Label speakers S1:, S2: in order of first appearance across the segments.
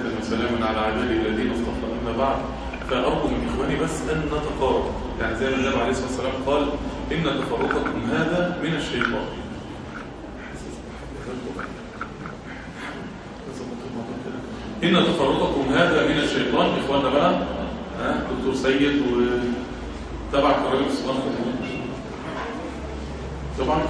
S1: وسلاما على عباده الذين اصطفى أما بعد فأرجو من إخواني بس أن نتقارب يعني زي ما النبي عليه الصلاة والسلام قال إن تفرقكم هذا من الشيطان إن تفرقكم هذا من الشيطان إخواننا بقى ها دكتور سيد وتبع كرامة السلام طبعا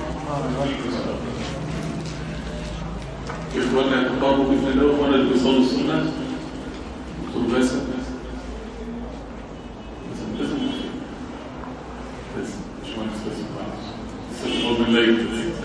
S1: إخواننا يتقاربوا بإذن الله وإخواننا اللي بيصلوا السنة دكتور باسم لازم لازم مش مهندس باسم استغفر بالله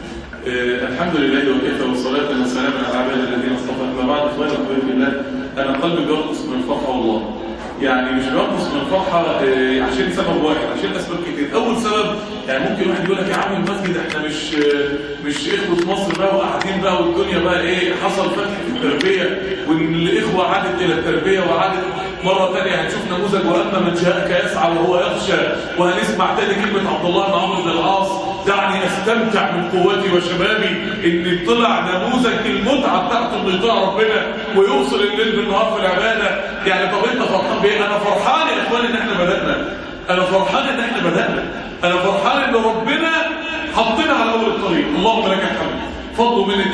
S1: آه الحمد لله وكيف والصلاة والسلام على عباد الذين اصطفى أما بعد إخواني وحبايبي الله أنا قلبي بيرقص من الفرحة والله يعني مش بيرقص من الفرحة آه عشان سبب واحد عشان أسباب كتير أول سبب يعني ممكن واحد يقول لك يا عم المسجد احنا مش آه مش إخوة مصر بقى وقاعدين بقى والدنيا بقى إيه حصل فتح في التربية وإن الإخوة عادت إلى التربية وعادت مرة تانية هنشوف نموذج وأما من جاءك يسعى وهو يخشى وهنسمع تاني كلمة عبد الله بن عمرو بن العاص دعني استمتع من قوتي وشبابي ان طلع نموذج المتعه بتاعته انه يطيع ربنا ويوصل الليل بالنهار في العباده يعني طب انت فرحان بايه؟ انا فرحان يا اخواني ان احنا بدانا انا فرحان ان احنا بدانا انا فرحان ان ربنا حطينا على اول الطريق اللهم لك الحمد فضل من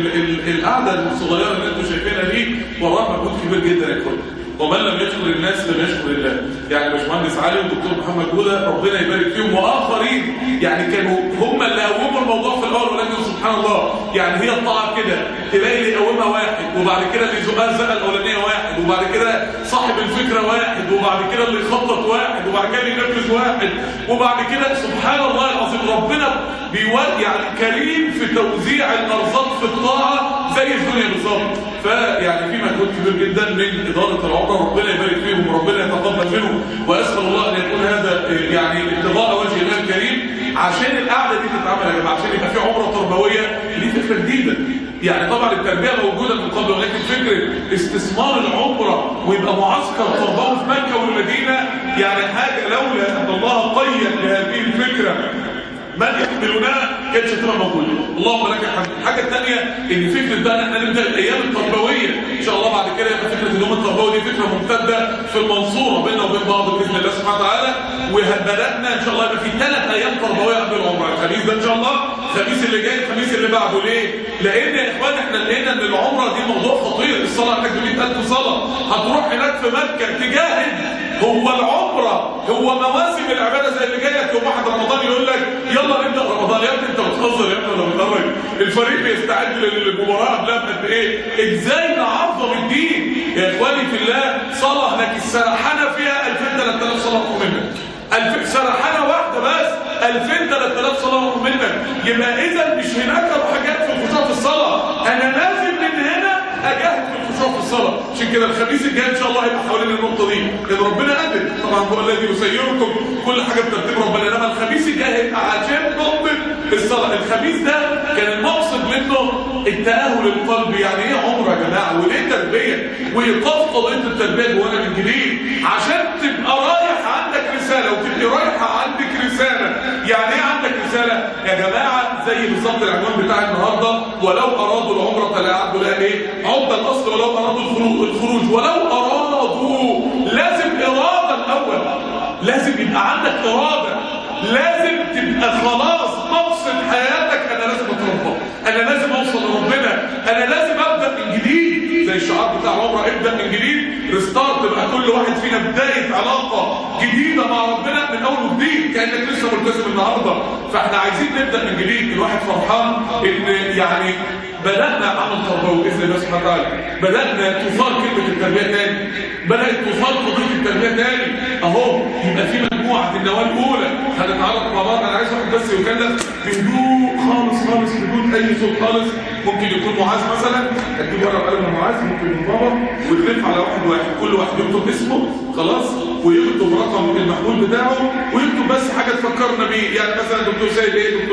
S1: القعده الصغيره اللي انتم شايفينها دي وراها مجهود كبير جدا يا اخواني ومن لم يشكر الناس لم يشكر الله يعني باشمهندس علي والدكتور محمد جوده ربنا يبارك فيهم واخرين يعني كانوا هم اللي قوموا الموضوع في الاول ولكن سبحان الله يعني هي الطاعه كده تلاقي اللي يقومها واحد وبعد كده اللي يزقها الزقه الاولانيه واحد وبعد كده صاحب الفكره واحد وبعد كده اللي يخطط واحد وبعد كده اللي ينفذ واحد وبعد كده سبحان الله العظيم ربنا بيوجه يعني كريم في توزيع الارزاق في الطاعه زي الدنيا بالظبط فيعني في مجهود كبير جدا من اداره العمره ربنا يبارك فيهم وربنا يتقبل منهم واسال الله ان يكون هذا يعني ابتغاء وجه الله الكريم عشان القعده دي تتعمل يا جماعه عشان يبقى في عمره تربويه دي فكره جديده يعني طبعا التربيه موجوده من قبل ولكن فكره استثمار العمره ويبقى معسكر تربوي في مكه والمدينه يعني حاجه لولا ان الله قيد بهذه الفكره من يحملونها كانتش هتبقى موجوده اللهم لك الحمد الحاجه الثانيه ان فكره بقى ان احنا نبدا الايام التربويه ان شاء الله بعد كده يبقى فكره اليوم التربوي دي فكره ممتده في المنصوره بيننا وبين بعض باذن الله سبحانه وتعالى وبدانا ان شاء الله يبقى في ثلاث ايام تربويه قبل العمره الخميس ده ان شاء الله الخميس اللي جاي الخميس اللي بعده ليه لان يا اخوان احنا لقينا ان العمره دي موضوع خطير الصلاه هناك ب 100000 صلاه هتروح هناك في مكه تجاهد هو العمره هو مواسم العباده زي اللي جايه يوم واحد رمضان يقول لك يلا نبدا رمضان يا ابني انت بتهزر يا ابني ولا بتهرج الفريق بيستعد للمباراه قبلها بقد ايه ازاي نعظم الدين يا اخواني في الله صلاه هناك السرحانه فيها 2000 3000 صلاه منك الف سرحانه واحده بس 2000 3000 صلاه منك يبقى اذا مش هناك حاجات في الخشوع في الصلاه انا لازم من هنا اجاهد في الخشوع في الصلاه عشان كده الخميس الجاي ان شاء الله هيبقى حوالين النقطه دي لان ربنا قادر طبعا هو الذي يسيركم كل حاجه بترتيب ربنا انما الخميس الجاي هيبقى عشان نقطه الصلاه الخميس ده كان المقصد منه التاهل القلبي يعني ايه عمره يا جماعه وليه تربيه وايقاف قضيه التربيه جوانا من جديد عشان تبقى رايح عندك رساله وتبقى رايحه عندك رساله يعني ايه عندك رساله يا جماعه زي بالظبط العنوان بتاع النهارده ولو ارادوا العمره لا يعدوا لها ايه عقده الاصل ولو ارادوا الخروج الخروج ولو ارادوا لازم اراده الاول لازم يبقى عندك اراده لازم تبقى خلاص مقصد حياتك انا لازم اتربى انا لازم اوصل لربنا انا لازم ابدا من جديد زي الشعار بتاع العمره ابدا من جديد ريستارت تبقى كل واحد فينا بدايه علاقه جديده مع ربنا من اول وجديد كانك لسه ملتزم النهارده فاحنا عايزين نبدا من جديد الواحد فرحان ان يعني بدأنا عمل تربوي بإذن الله سبحانه وتعالى بدأنا تثار كلمة التربية تاني بدأت تثار قضية التربية تاني أهو يبقى في مجموعة النواة الأولى هنتعرض مع بعض أنا عايز واحد بس يكلف بهدوء خالص خالص بدون أي صوت خالص ممكن يكون معاذ مثلا هتجيب ورقة وقلم معاذ ممكن يكون بابا وتلف على واحد واحد كل واحد يكتب اسمه خلاص ويكتب رقم المحمول بتاعه ويكتب بس حاجة تفكرنا بيه يعني مثلا دكتور سيد ايه دكتور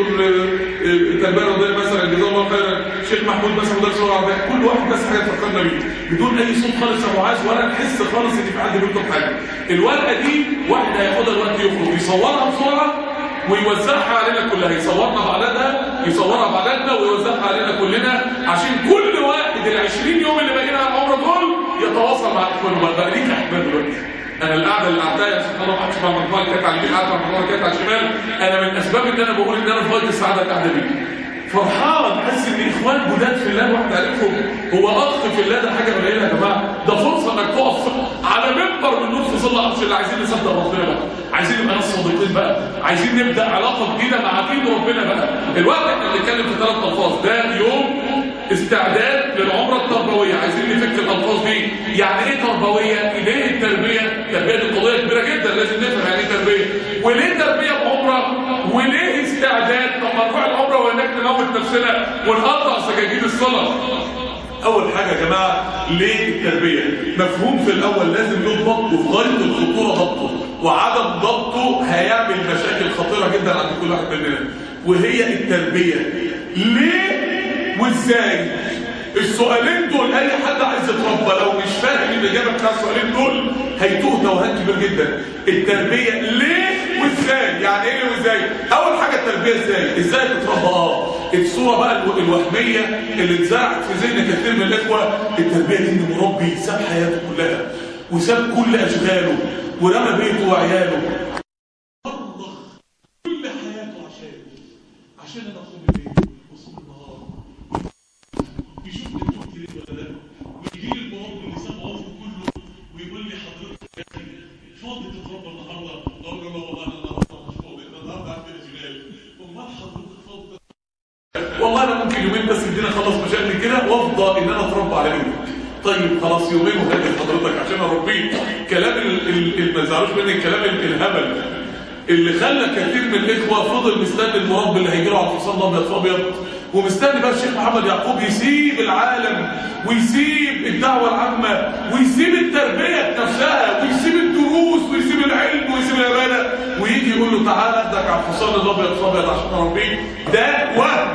S1: التربية الرياضية مثلا جزاه الله خيرا شيخ محمود مثلا مدرس اللغه العربيه كل واحد بس حاجه تفكرنا بيه بدون اي صوت خالص يا معاذ ولا نحس خالص ان في حد بيكتب حاجه الورقه دي واحد هياخدها الوقت يخرج يصورها بسرعه ويوزعها علينا كلها يصورنا بعددها يصورها بعددنا ويوزعها علينا كلنا عشان كل واحد ال 20 يوم اللي باقيين على العمره دول يتواصل مع اخوانه بقى بقى ليك احباب دلوقتي انا القعده اللي قعدتها يا سبحان الله ما حدش مع المجموعه اللي كانت على اليمين قاعده مع المجموعه اللي كانت على الشمال انا من اسباب ان انا بقول ان انا في غايه السعاده القعده دي فرحان حاسس ان اخوان جداد في الله واحد عارفهم هو اخ في الله ده حاجه قليله يا جماعه ده فرصه انك تقف على منبر من نور في ظل عرش اللي عايزين نصدق ربنا بقى عايزين نبقى ناس صادقين بقى عايزين نبدا علاقه جديده مع دين ربنا بقى الوقت احنا بنتكلم في ثلاث الفاظ ده يوم استعداد للعمره التربويه عايزين نفك الالفاظ دي يعني ايه تربويه ليه التربيه التربيه دي قضيه كبيره جدا لازم نفهم يعني ايه تربيه وليه تربيه بعمره وليه استعداد طب ما نروح العمره وهناك نموت نفسنا ونقطع سجاجيد الصلاه اول حاجه يا جماعه ليه التربيه مفهوم في الاول لازم يضبط وفي غايه الخطوره ضبطه وعدم ضبطه هيعمل مشاكل خطيره جدا عند كل واحد مننا وهي التربيه ليه وازاي السؤالين دول اي حد عايز يتربى لو مش فاهم الاجابه بتاع السؤالين دول هيتوه توهان كبير جدا التربيه ليه وازاي يعني ايه وازاي اول حاجه التربيه ازاي ازاي تتربى اه الصوره بقى الو- الوهميه اللي اتزرعت في ذهن كثير من الاخوه التربيه دي ان مربي ساب حياته كلها وساب كل اشغاله ورمى بيته وعياله فرغ كل حياته عشان عشان انا اقوم الليل واصوم النهار يشوف انت كتير ولا لا ويجي لي المربي اللي ساب عمره كله ويقول لي حضرتك يا اخي فاضي تتربى النهارده اقول له لا والله انا النهارده مش فاضي انا النهارده عندي جلال امال حضرتك فاضي والله انا ممكن يومين بس الدنيا خلص مشاكلي كده وافضى ان انا اتربى على ايدك طيب خلاص يومين وهاجي حضرتك عشان اربيك كلام ال- ال- ال- ما تزعلوش مني الكلام ال- الهبل اللي خلى كثير من الاخوه فضل مستني المربي اللي هيجي له على الحصان الابيض في ابيض ومستني بقى الشيخ محمد يعقوب يسيب العالم ويسيب الدعوه العامه ويسيب التربيه نفسها ويسيب الدروس ويسيب العلم ويسيب العباده ويجي يقول له تعالى اخدك على الحصان الابيض في ابيض عشان اربيك ده وهم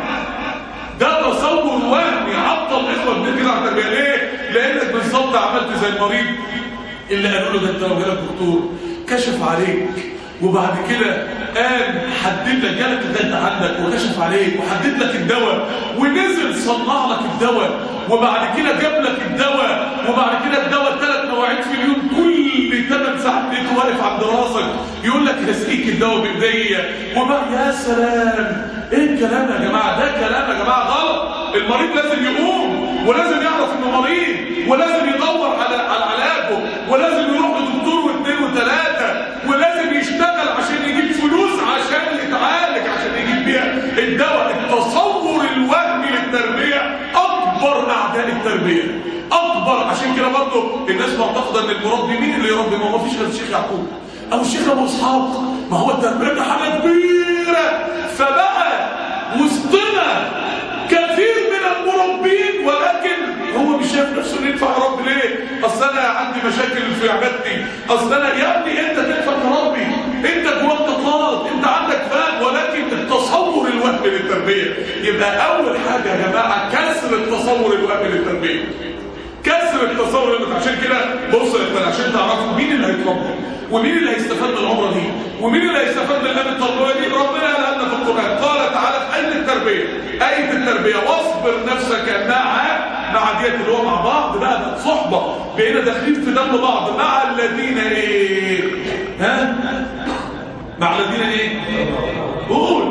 S1: ده تصور وهمي عطل اخوه كتير كده على التربيه ليه؟ لانك بالظبط عملت زي المريض اللي قالوا له ده انت لو جالك دكتور كشف عليك وبعد كده قام حدد لك جالك الدم عندك وكشف عليك وحدد لك الدواء ونزل صنع لك الدواء وبعد كده جاب لك الدواء وبعد كده الدواء ثلاث مواعيد في اليوم كل 8 ساعات لقيته واقف عند راسك يقول لك هسقيك الدواء بايديا وبقى يا سلام ايه الكلام يا جماعه ده كلام يا جماعه غلط المريض لازم يقوم ولازم يعرف انه مريض ولازم يدور على على علاجه ولازم يروح لدكتور واثنين وثلاثه ولازم يشتغل عشان يجيب فلوس عشان يتعالج عشان يجيب بيها الدواء التصور الوهمي للتربيه اكبر اعداء التربيه اكبر عشان كده برضه الناس معتقده ان المربي مين اللي يربي ما هو مفيش غير الشيخ يعقوب او الشيخ ابو اسحاق ما هو التربيه ده حاجه كبيره فبقى وسطنا كثير من المربين ولكن هو مش شايف نفسه انه ينفع رب ليه؟ اصل انا عندي مشاكل في عبادتي، اصل انا يا ابني انت تنفع كربي، انت جواك تطلب، انت عندك فهم ولكن التصور الوهمي للتربيه، يبقى اول حاجه يا جماعه كسر التصور الوهمي للتربيه. كسر التصور اللي عشان كده بص يا اخوان عشان تعرفوا مين اللي هيتربى ومين اللي هيستفاد من العمره دي ومين اللي هيستفاد من الايه التربويه دي ربنا قال لنا في القران قال تعالى في ايه التربيه ايه التربيه واصبر نفسك مع مع ديت اللي هو مع بعض بقى بقى صحبه بقينا داخلين في دم بعض مع الذين ايه ها مع الذين ايه قول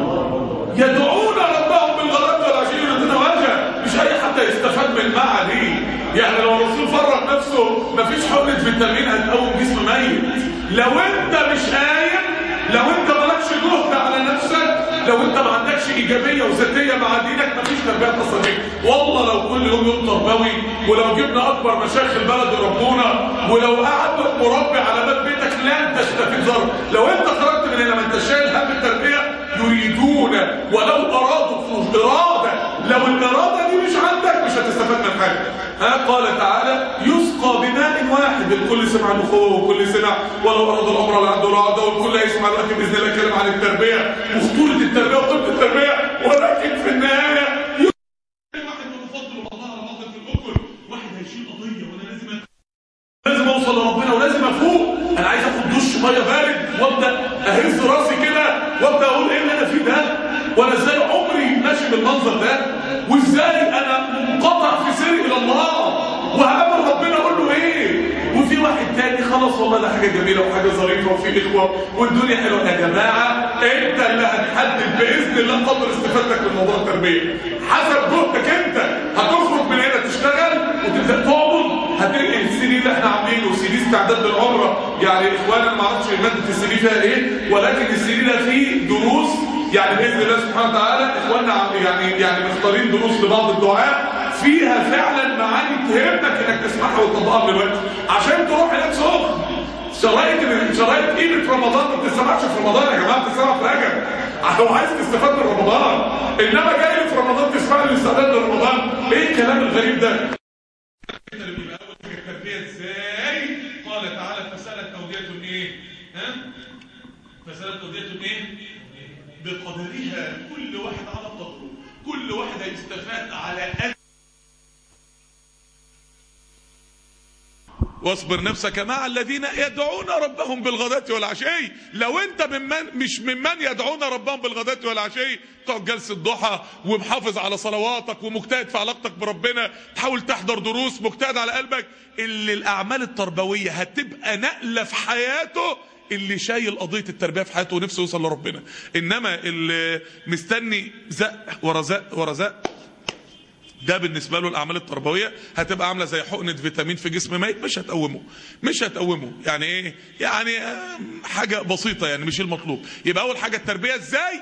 S1: يدعون ربهم بالغداة والعشي يريدون وجهه مش اي حد يستفاد من المعنى دي يعني لو الرسول فرق نفسه مفيش حقنه فيتامين هتقوم جسم ميت لو انت مش قايم لو انت مالكش جهد على نفسك لو انت ما عندكش ايجابيه وذاتيه مع دينك مفيش تربيه تصريح والله لو كل يوم يوم تربوي ولو جبنا اكبر مشايخ البلد يربونا ولو قعد مربي على باب بيتك لن تستفيد ذره لو انت خرجت من هنا ما انت شايل هم التربيه يريدون ولو ارادوا اراده لو الاراده دي مش عندك مش هتستفاد من حاجه ها قال تعالى يسقى بماء واحد الكل سمع الاخوه والكل سمع ولو اراد الامر لعنده الاراده والكل هيسمع دلوقتي باذن الله كلام عن التربيه وخطوره التربيه وقيمه التربيه ولكن في النهايه واحد متفضل والله على بعض في الاكل واحد هيشيل قضيه وانا لازم لازم اوصل لربنا ولازم افوق انا عايز اخد دش ميه بارد وابدا اهز راسي كده وابدا اقول ايه اللي انا فيه ده وانا ازاي عمري ماشي بالمنظر ده وازاي انا منقطع في سيري الى الله وهقابل ربنا اقول ايه وفي واحد تاني خلاص والله ده حاجه جميله وحاجه ظريفه وفي اخوه والدنيا حلوه يا جماعه انت اللي هتحدد باذن الله قدر استفادتك من موضوع التربيه حسب جهدك انت هتخرج من هنا تشتغل وتبدا تعبد هتنقل السي دي اللي احنا عاملينه سي دي استعداد للعمره يعني اخوانا ما اعرفش ماده السي دي فيها ايه ولكن السي دي ده فيه دروس يعني باذن الله سبحانه وتعالى اخواننا يعني يعني مختارين دروس لبعض الدعاء فيها فعلا معاني تهمك انك تسمعها وتطبقها دلوقتي عشان تروح هناك سخن شرايط شرايط قيمه رمضان ما بتسمعش في رمضان يا جماعه بتسمع في رجب لو عايز تستفاد من رمضان انما جاي في رمضان تسمع لي استعداد لرمضان ايه الكلام الغريب ده التربيه ازاي قال تعالى فسالت اوديه ايه ها فسالت اوديه ايه بقدرها كل واحد على قدره كل واحد هيستفاد على قد واصبر نفسك مع الذين يدعون ربهم بالغداة والعشي لو انت ممن مش ممن يدعون ربهم بالغداة والعشي تقعد جلسة ضحى ومحافظ على صلواتك ومجتهد في علاقتك بربنا تحاول تحضر دروس مجتهد على قلبك اللي الاعمال التربوية هتبقى نقلة في حياته اللي شايل قضية التربية في حياته ونفسه يوصل لربنا انما اللي مستني زق ورا زق ورا زق ده بالنسبه له الاعمال التربويه هتبقى عامله زي حقنه فيتامين في جسم ميت مش هتقومه مش هتقومه يعني ايه يعني حاجه بسيطه يعني مش المطلوب يبقى اول حاجه التربيه ازاي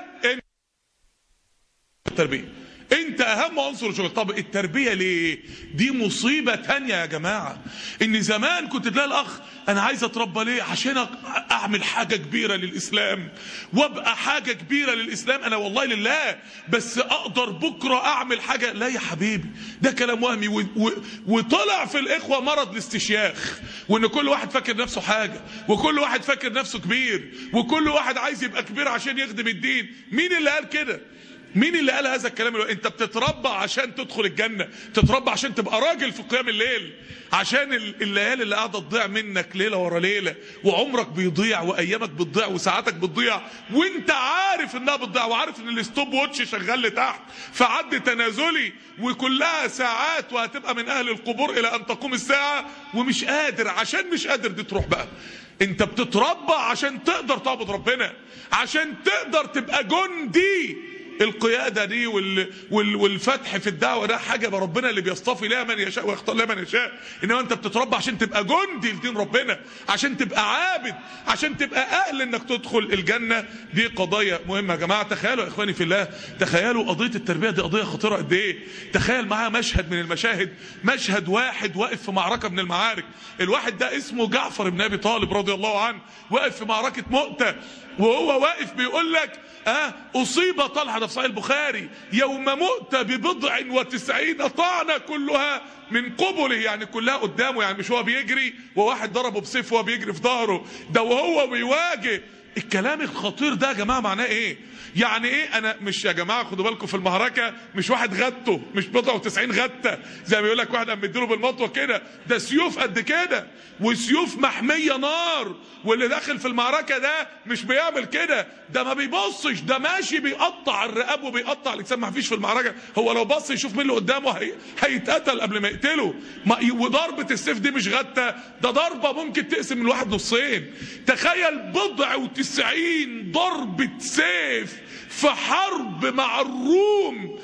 S1: التربيه انت اهم عنصر شغل طب التربيه ليه دي مصيبه تانية يا جماعه ان زمان كنت تلاقي الاخ انا عايز اتربى ليه عشان اعمل حاجه كبيره للاسلام وابقى حاجه كبيره للاسلام انا والله لله بس اقدر بكره اعمل حاجه لا يا حبيبي ده كلام وهمي و... و... وطلع في الاخوه مرض الاستشياخ وان كل واحد فاكر نفسه حاجه وكل واحد فاكر نفسه كبير وكل واحد عايز يبقى كبير عشان يخدم الدين مين اللي قال كده مين اللي قال هذا الكلام اللي انت بتتربى عشان تدخل الجنة تتربى عشان تبقى راجل في قيام الليل عشان الليالي اللي قاعدة تضيع منك ليلة ورا ليلة وعمرك بيضيع وايامك بتضيع وساعاتك بتضيع وانت عارف انها بتضيع وعارف ان الستوب ووتش شغال لتحت فعد تنازلي وكلها ساعات وهتبقى من اهل القبور الى ان تقوم الساعة ومش قادر عشان مش قادر دي تروح بقى انت بتتربى عشان تقدر تعبد ربنا عشان تقدر تبقى جندي القيادة دي وال وال والفتح في الدعوة ده حاجة ربنا اللي بيصطفي لها من يشاء ويختار لها من يشاء انما انت بتتربى عشان تبقى جندي لدين ربنا عشان تبقى عابد عشان تبقى اهل انك تدخل الجنة دي قضايا مهمة يا جماعة تخيلوا يا اخواني في الله تخيلوا قضية التربية دي قضية خطيرة قد ايه تخيل معاها مشهد من المشاهد مشهد واحد واقف في معركة من المعارك الواحد ده اسمه جعفر بن ابي طالب رضي الله عنه واقف في معركة مؤتة وهو واقف بيقول لك اه اصيب طلحه ده في صحيح البخاري يوم مؤتة ببضع وتسعين طعنة كلها من قبله يعني كلها قدامه يعني مش هو بيجري وواحد ضربه بسيف وهو بيجري في ظهره ده وهو بيواجه الكلام الخطير ده يا جماعه معناه ايه يعني ايه انا مش يا جماعه خدوا بالكم في المعركه مش واحد غته مش بضع وتسعين غته زي ما بيقول لك واحد قام مديله بالمطوه كده ده سيوف قد كده وسيوف محميه نار واللي داخل في المعركه ده مش بيعمل كده ده ما بيبصش ده ماشي بيقطع الرقاب وبيقطع الاجسام ما فيش في المعركه هو لو بص يشوف مين اللي قدامه هي... هيتقتل قبل ما يقتله ما... وضربه السيف دي مش غته ده ضربه ممكن تقسم الواحد نصين تخيل بضع وتسعين ضربه سيف في حرب مع الروم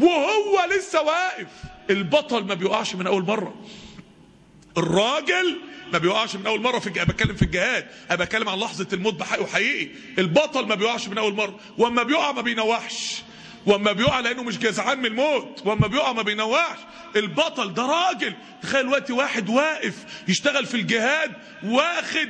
S1: وهو لسه واقف البطل ما بيقعش من اول مره الراجل ما بيقعش من اول مره في بتكلم في الجهاد انا بتكلم عن لحظه الموت بحقه وحقيقي البطل ما بيقعش من اول مره واما بيقع ما بينوحش واما بيقع لانه مش جزعان من الموت واما بيقع ما بينوعش البطل ده راجل تخيل وقت واحد واقف يشتغل في الجهاد واخد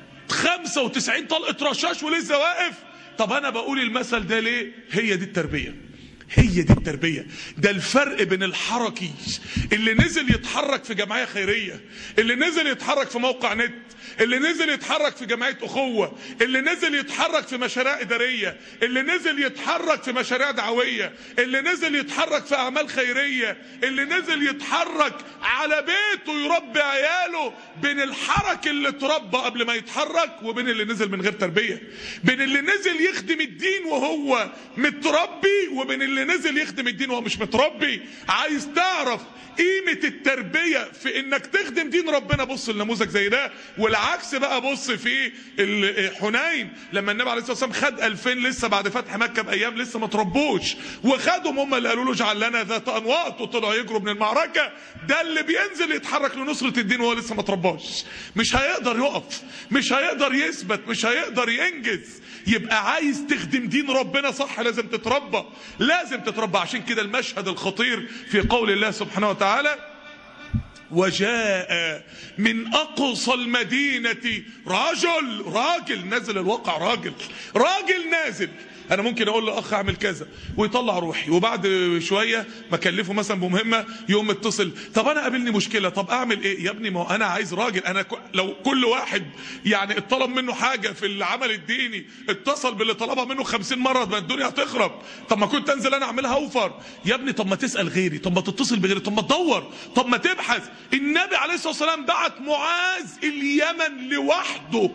S1: 95 طلقه رشاش ولسه واقف طب انا بقول المثل ده ليه هي دي التربيه هي دي التربية ده الفرق بين الحركي اللي نزل يتحرك في جمعية خيرية اللي نزل يتحرك في موقع نت اللي نزل يتحرك في جمعية أخوة اللي نزل يتحرك في مشاريع إدارية اللي نزل يتحرك في مشاريع دعوية اللي نزل يتحرك في أعمال خيرية اللي نزل يتحرك على بيته يربي عياله بين الحرك اللي اتربى قبل ما يتحرك وبين اللي نزل من غير تربية بين اللي نزل يخدم الدين وهو متربي وبين اللي
S2: اللي نزل يخدم الدين وهو مش متربي عايز تعرف قيمة التربية في انك تخدم دين ربنا بص لنموذج زي ده والعكس بقى بص في ال- حنين لما النبي عليه الصلاة والسلام خد 2000 لسه بعد فتح مكة بأيام لسه ما تربوش وخدهم هم اللي قالوا له اجعل لنا ذات انواط وطلعوا يجروا من المعركة ده اللي بينزل يتحرك لنصرة الدين وهو لسه ما ترباش مش هيقدر يقف مش هيقدر يثبت مش هيقدر ينجز يبقى عايز تخدم دين ربنا صح لازم تتربى لازم تتربى عشان كده المشهد الخطير في قول الله سبحانه وتعالى وجاء من اقصى المدينة رجل راجل نازل الواقع راجل راجل نازل انا ممكن اقول لاخ اعمل كذا ويطلع روحي وبعد شويه ما اكلفه مثلا بمهمه يقوم متصل طب انا قابلني مشكله طب اعمل ايه يا ابني ما هو انا عايز راجل انا ك... لو كل واحد يعني اتطلب منه حاجه في العمل الديني اتصل باللي طلبها منه خمسين مره ما الدنيا هتخرب طب ما كنت انزل انا اعملها اوفر يا ابني طب ما تسال غيري طب ما تتصل بغيري طب ما تدور طب ما تبحث النبي عليه الصلاه والسلام بعت معاذ اليمن لوحده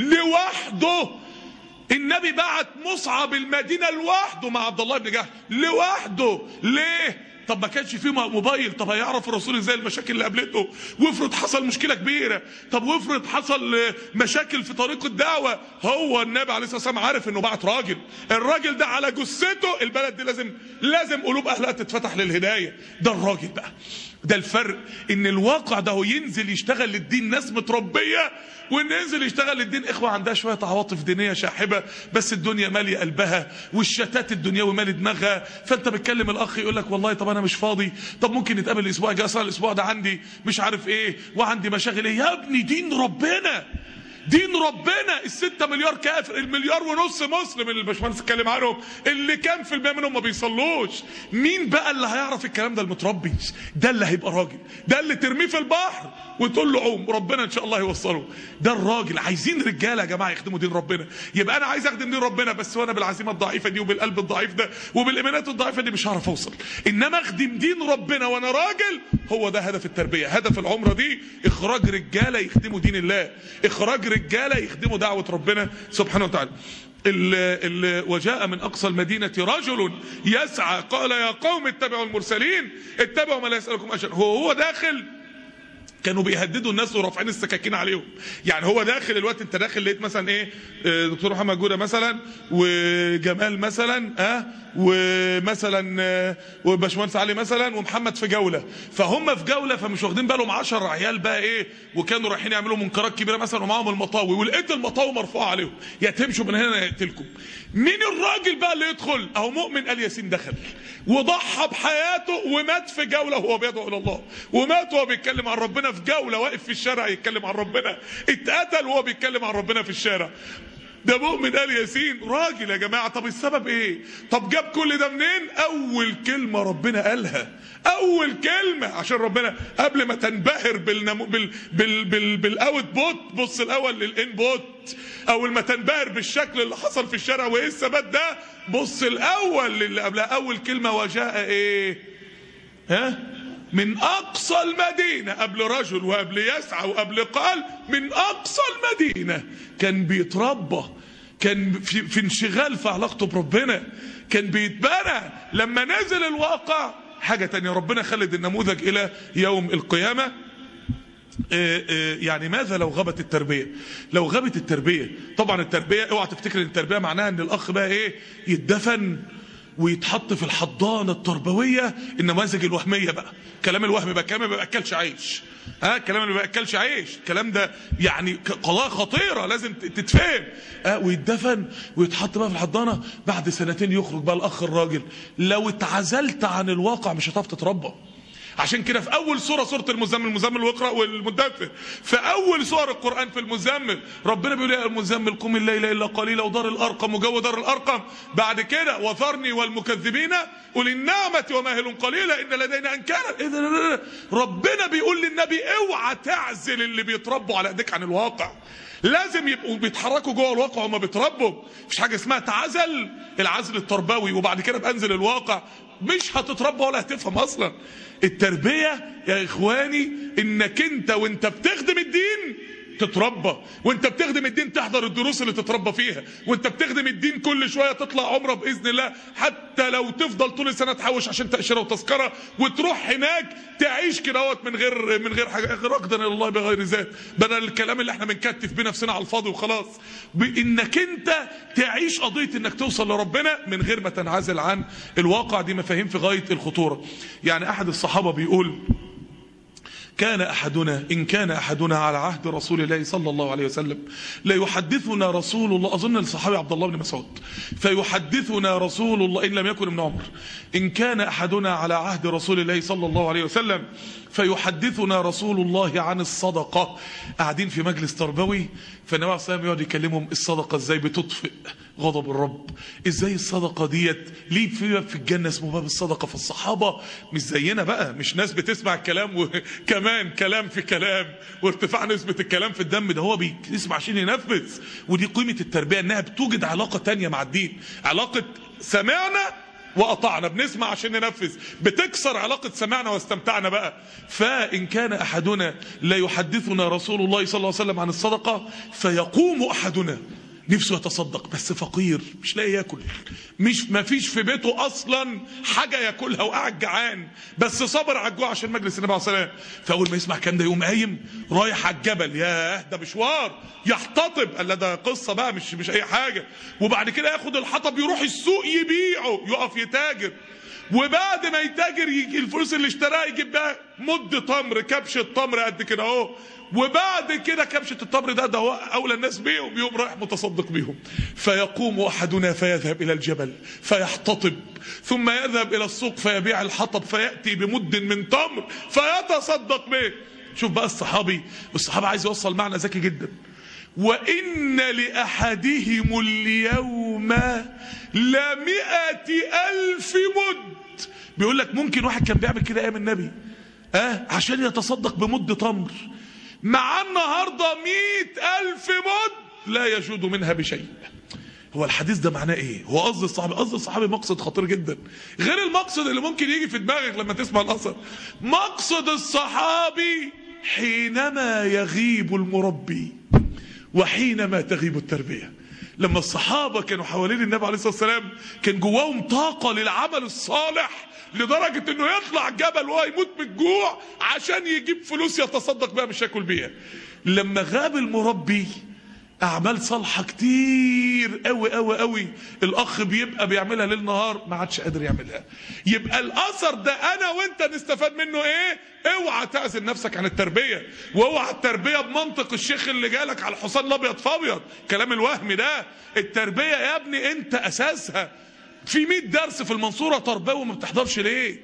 S2: لوحده النبي بعت مصعب المدينة لوحده مع عبد الله بن جهل لوحده ليه طب ما كانش فيه موبايل طب هيعرف الرسول ازاي المشاكل اللي قابلته وافرض حصل مشكله كبيره طب وافرض حصل مشاكل في طريق الدعوه هو النبي عليه الصلاه والسلام عارف انه بعت راجل الراجل ده على جثته البلد دي لازم لازم قلوب اهلها تتفتح للهدايه ده الراجل بقى ده الفرق ان الواقع ده هو ينزل يشتغل للدين ناس متربيه وان ينزل يشتغل للدين اخوه عندها شويه عواطف دينيه شاحبه بس الدنيا ماليه قلبها والشتات الدنيوي مالي دماغها فانت بتكلم الاخ يقول لك والله طب انا مش فاضي طب ممكن نتقابل الاسبوع الجاي اصلا الاسبوع ده عندي مش عارف ايه وعندي مشاغل ايه يا ابني دين ربنا دين ربنا الستة مليار كافر المليار ونص مسلم اللي الباشمهندس اتكلم عنهم اللي كام في المية منهم ما بيصلوش مين بقى اللي هيعرف الكلام ده المتربي ده اللي هيبقى راجل ده اللي ترميه في البحر وتقول له عوم ربنا ان شاء الله يوصله ده الراجل عايزين رجاله يا جماعه يخدموا دين ربنا يبقى انا عايز اخدم دين ربنا بس وانا بالعزيمه الضعيفه دي وبالقلب الضعيف ده وبالايمانات الضعيفه دي مش هعرف اوصل انما اخدم دين ربنا وانا راجل هو ده هدف التربيه هدف العمره دي اخراج رجاله يخدموا دين الله اخراج رجاله يخدموا دعوه ربنا سبحانه وتعالى ال ال وجاء من اقصى المدينه رجل يسعى قال يا قوم اتبعوا المرسلين اتبعوا ما لا يسالكم اجرا هو هو داخل كانوا بيهددوا الناس ورافعين السكاكين عليهم يعني هو داخل الوقت انت داخل لقيت مثلا ايه اه دكتور محمد جوده مثلا وجمال مثلا اه ومثلا اه وباشمهندس علي مثلا ومحمد في جوله فهم في جوله فمش واخدين بالهم 10 عيال بقى ايه وكانوا رايحين يعملوا منكرات كبيره مثلا ومعاهم المطاوي ولقيت المطاوي مرفوعه عليهم يا تمشوا من هنا يقتلكم مين الراجل بقى اللي يدخل اهو مؤمن ال ياسين دخل وضحى بحياته ومات في جوله وهو بيدعو الى الله ومات وهو بيتكلم عن ربنا في جوله واقف في الشارع يتكلم عن ربنا اتقتل وهو بيتكلم عن ربنا في الشارع ده مؤمن ال ياسين راجل يا جماعه طب السبب ايه طب جاب كل ده منين اول كلمه ربنا قالها اول كلمه عشان ربنا قبل ما تنبهر بالنمو بال بال بال بالاوت بوت بص الاول للان بوت اول ما تنبهر بالشكل اللي حصل في الشارع وايه الثبات ده بص الاول للي قبلها اول كلمه وجاء ايه ها من اقصى المدينه قبل رجل وقبل يسعى وقبل قال من اقصى المدينه كان بيتربى كان في, في انشغال في علاقته بربنا كان بيتبنى لما نزل الواقع حاجة تانية ربنا خلد النموذج إلى يوم القيامة يعني ماذا لو غابت التربية لو غابت التربية طبعا التربية اوعى تفتكر ان التربية معناها ان الاخ بقى ايه يتدفن ويتحط في الحضانة التربوية النماذج الوهمية بقى كلام الوهم بقى كلام ما بياكلش عيش ها كلام اللي ما بياكلش عيش الكلام ده يعني قضايا خطيره لازم تتفهم ها ويتدفن ويتحط بقى في الحضانه بعد سنتين يخرج بقى الاخ الراجل لو اتعزلت عن الواقع مش هتعرف تتربى عشان كده في اول سوره سوره المزمل المزمل واقرا والمدثر في اول سور القران في المزمل ربنا بيقول يا المزمل قم الليل الا قليلا ودار الارقم وجو دار الارقم بعد كده وذرني والمكذبين اولي النعمه وماهل قليلا ان لدينا انكارا ايه ده ربنا بيقول للنبي اوعى تعزل اللي بيتربوا على ايديك عن الواقع لازم يبقوا بيتحركوا جوه الواقع وما بيتربوا مفيش حاجه اسمها تعزل العزل التربوي وبعد كده بانزل الواقع مش هتتربى ولا هتفهم اصلا التربيه يا اخواني انك انت وانت بتخدم الدين تتربى وانت بتخدم الدين تحضر الدروس اللي تتربى فيها وانت بتخدم الدين كل شويه تطلع عمره باذن الله حتى لو تفضل طول السنه تحوش عشان تاشيره وتذكره وتروح هناك تعيش كده من غير من غير حاجه رقدا الى الله بغير ذات بدل الكلام اللي احنا بنكتف بيه نفسنا على الفاضي وخلاص بانك انت تعيش قضيه انك توصل لربنا من غير ما تنعزل عن الواقع دي مفاهيم في غايه الخطوره يعني احد الصحابه بيقول كان أحدنا إن كان أحدنا على عهد رسول الله صلى الله عليه وسلم لا يحدثنا رسول الله أظن الصحابي عبد الله بن مسعود فيحدثنا رسول الله إن لم يكن ابن عمر إن كان أحدنا على عهد رسول الله صلى الله عليه وسلم فيحدثنا رسول الله عن الصدقة قاعدين في مجلس تربوي فالنبي عليه الصلاة والسلام يقعد يكلمهم الصدقة ازاي بتطفئ غضب الرب ازاي الصدقة ديت ليه في باب في الجنة اسمه باب الصدقة فالصحابة مش زينا بقى مش ناس بتسمع الكلام وكمان كلام في كلام وارتفاع نسبة الكلام في الدم ده هو بيسمع عشان ينفذ ودي قيمة التربية انها بتوجد علاقة تانية مع الدين علاقة سمعنا وأطعنا بنسمع عشان ننفذ بتكسر علاقة سمعنا واستمتعنا بقى فإن كان أحدنا لا يحدثنا رسول الله صلى الله عليه وسلم عن الصدقة فيقوم أحدنا نفسه يتصدق بس فقير مش لاقي ياكل مش ما فيش في بيته اصلا حاجه ياكلها وقاعد جعان بس صبر على الجوع عشان مجلس النبي عليه الصلاه والسلام فاول ما يسمع الكلام ده يقوم قايم رايح على الجبل ياه ده مشوار يحتطب قال ده قصه بقى مش مش اي حاجه وبعد كده ياخد الحطب يروح السوق يبيعه يقف يتاجر وبعد ما يتاجر يجي الفلوس اللي اشتراها يجيب بقى مد تمر كبشه تمر قد كده اهو وبعد كده كبشة التمر ده ده هو أولى الناس بيهم يوم رايح متصدق بيهم فيقوم أحدنا فيذهب إلى الجبل فيحتطب ثم يذهب إلى السوق فيبيع الحطب فيأتي بمد من تمر فيتصدق به شوف بقى الصحابي والصحابة عايز يوصل معنى ذكي جدا وإن لأحدهم اليوم لمئة ألف مد بيقول لك ممكن واحد كان بيعمل كده أيام النبي أه عشان يتصدق بمد تمر مع النهاردة مئة ألف مد لا يجود منها بشيء هو الحديث ده معناه ايه هو قصد الصحابي قصد الصحابي مقصد خطير جدا غير المقصد اللي ممكن يجي في دماغك لما تسمع الاثر مقصد الصحابي حينما يغيب المربي وحينما تغيب التربيه لما الصحابه كانوا حوالين النبي عليه الصلاه والسلام كان جواهم طاقه للعمل الصالح لدرجة انه يطلع جبل وهو يموت من الجوع عشان يجيب فلوس يتصدق بيها مش ياكل بيها لما غاب المربي اعمال صالحه كتير قوي قوي قوي الاخ بيبقى بيعملها ليل نهار ما عادش قادر يعملها يبقى الاثر ده انا وانت نستفاد منه ايه اوعى تعزل نفسك عن التربيه واوعى التربيه بمنطق الشيخ اللي جالك على الحصان الابيض فابيض كلام الوهم ده التربيه يا ابني انت اساسها في 100 درس في المنصورة تربوي ما بتحضرش ليه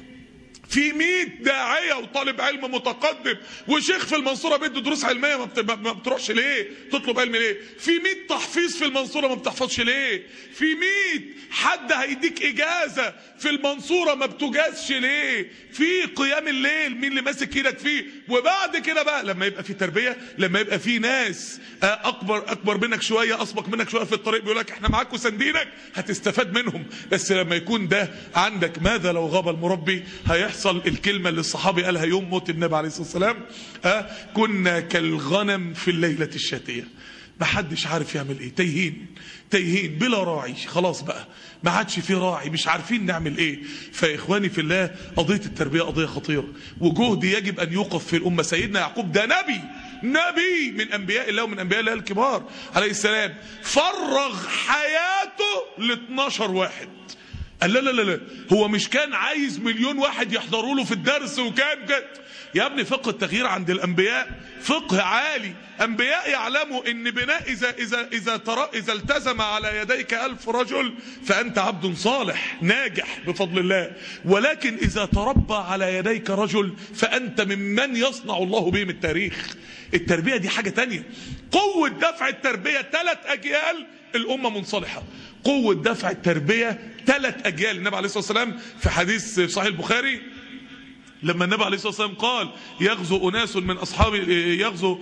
S2: في 100 داعية وطالب علم متقدم وشيخ في المنصورة بيدي دروس علمية ما, بت... ما بتروحش ليه تطلب علم ليه في 100 تحفيظ في المنصورة ما بتحفظش ليه في 100 حد هيديك إجازة في المنصورة ما بتجازش ليه في قيام الليل مين اللي ماسك ايدك فيه وبعد كده بقى لما يبقى في تربية لما يبقى في ناس أكبر أكبر منك شوية أسبق منك شوية في الطريق بيقول لك احنا معاك وسندينك هتستفاد منهم بس لما يكون ده عندك ماذا لو غاب المربي هيحصل يحصل الكلمة اللي الصحابي قالها يوم موت النبي عليه الصلاة والسلام أه كنا كالغنم في الليلة الشاتية ما حدش عارف يعمل ايه تايهين تايهين بلا راعي خلاص بقى ما عادش في راعي مش عارفين نعمل ايه فاخواني في الله قضيه التربيه قضيه خطيره وجهد يجب ان يوقف في الامه سيدنا يعقوب ده نبي نبي من انبياء الله ومن انبياء الله الكبار عليه السلام فرغ حياته ل 12 واحد قال لا لا لا لا هو مش كان عايز مليون واحد يحضروا له في الدرس وكان كان يا ابني فقه التغيير عند الانبياء فقه عالي انبياء يعلموا ان بناء اذا اذا اذا ترى اذا التزم على يديك ألف رجل فانت عبد صالح ناجح بفضل الله ولكن اذا تربى على يديك رجل فانت ممن يصنع الله بهم التاريخ التربيه دي حاجه تانية قوه دفع التربيه ثلاث اجيال الامه منصلحه قوه دفع التربيه ثلاث اجيال النبي عليه الصلاه والسلام في حديث صحيح البخاري لما النبي عليه الصلاه والسلام قال يغزو اناس من اصحاب يغزو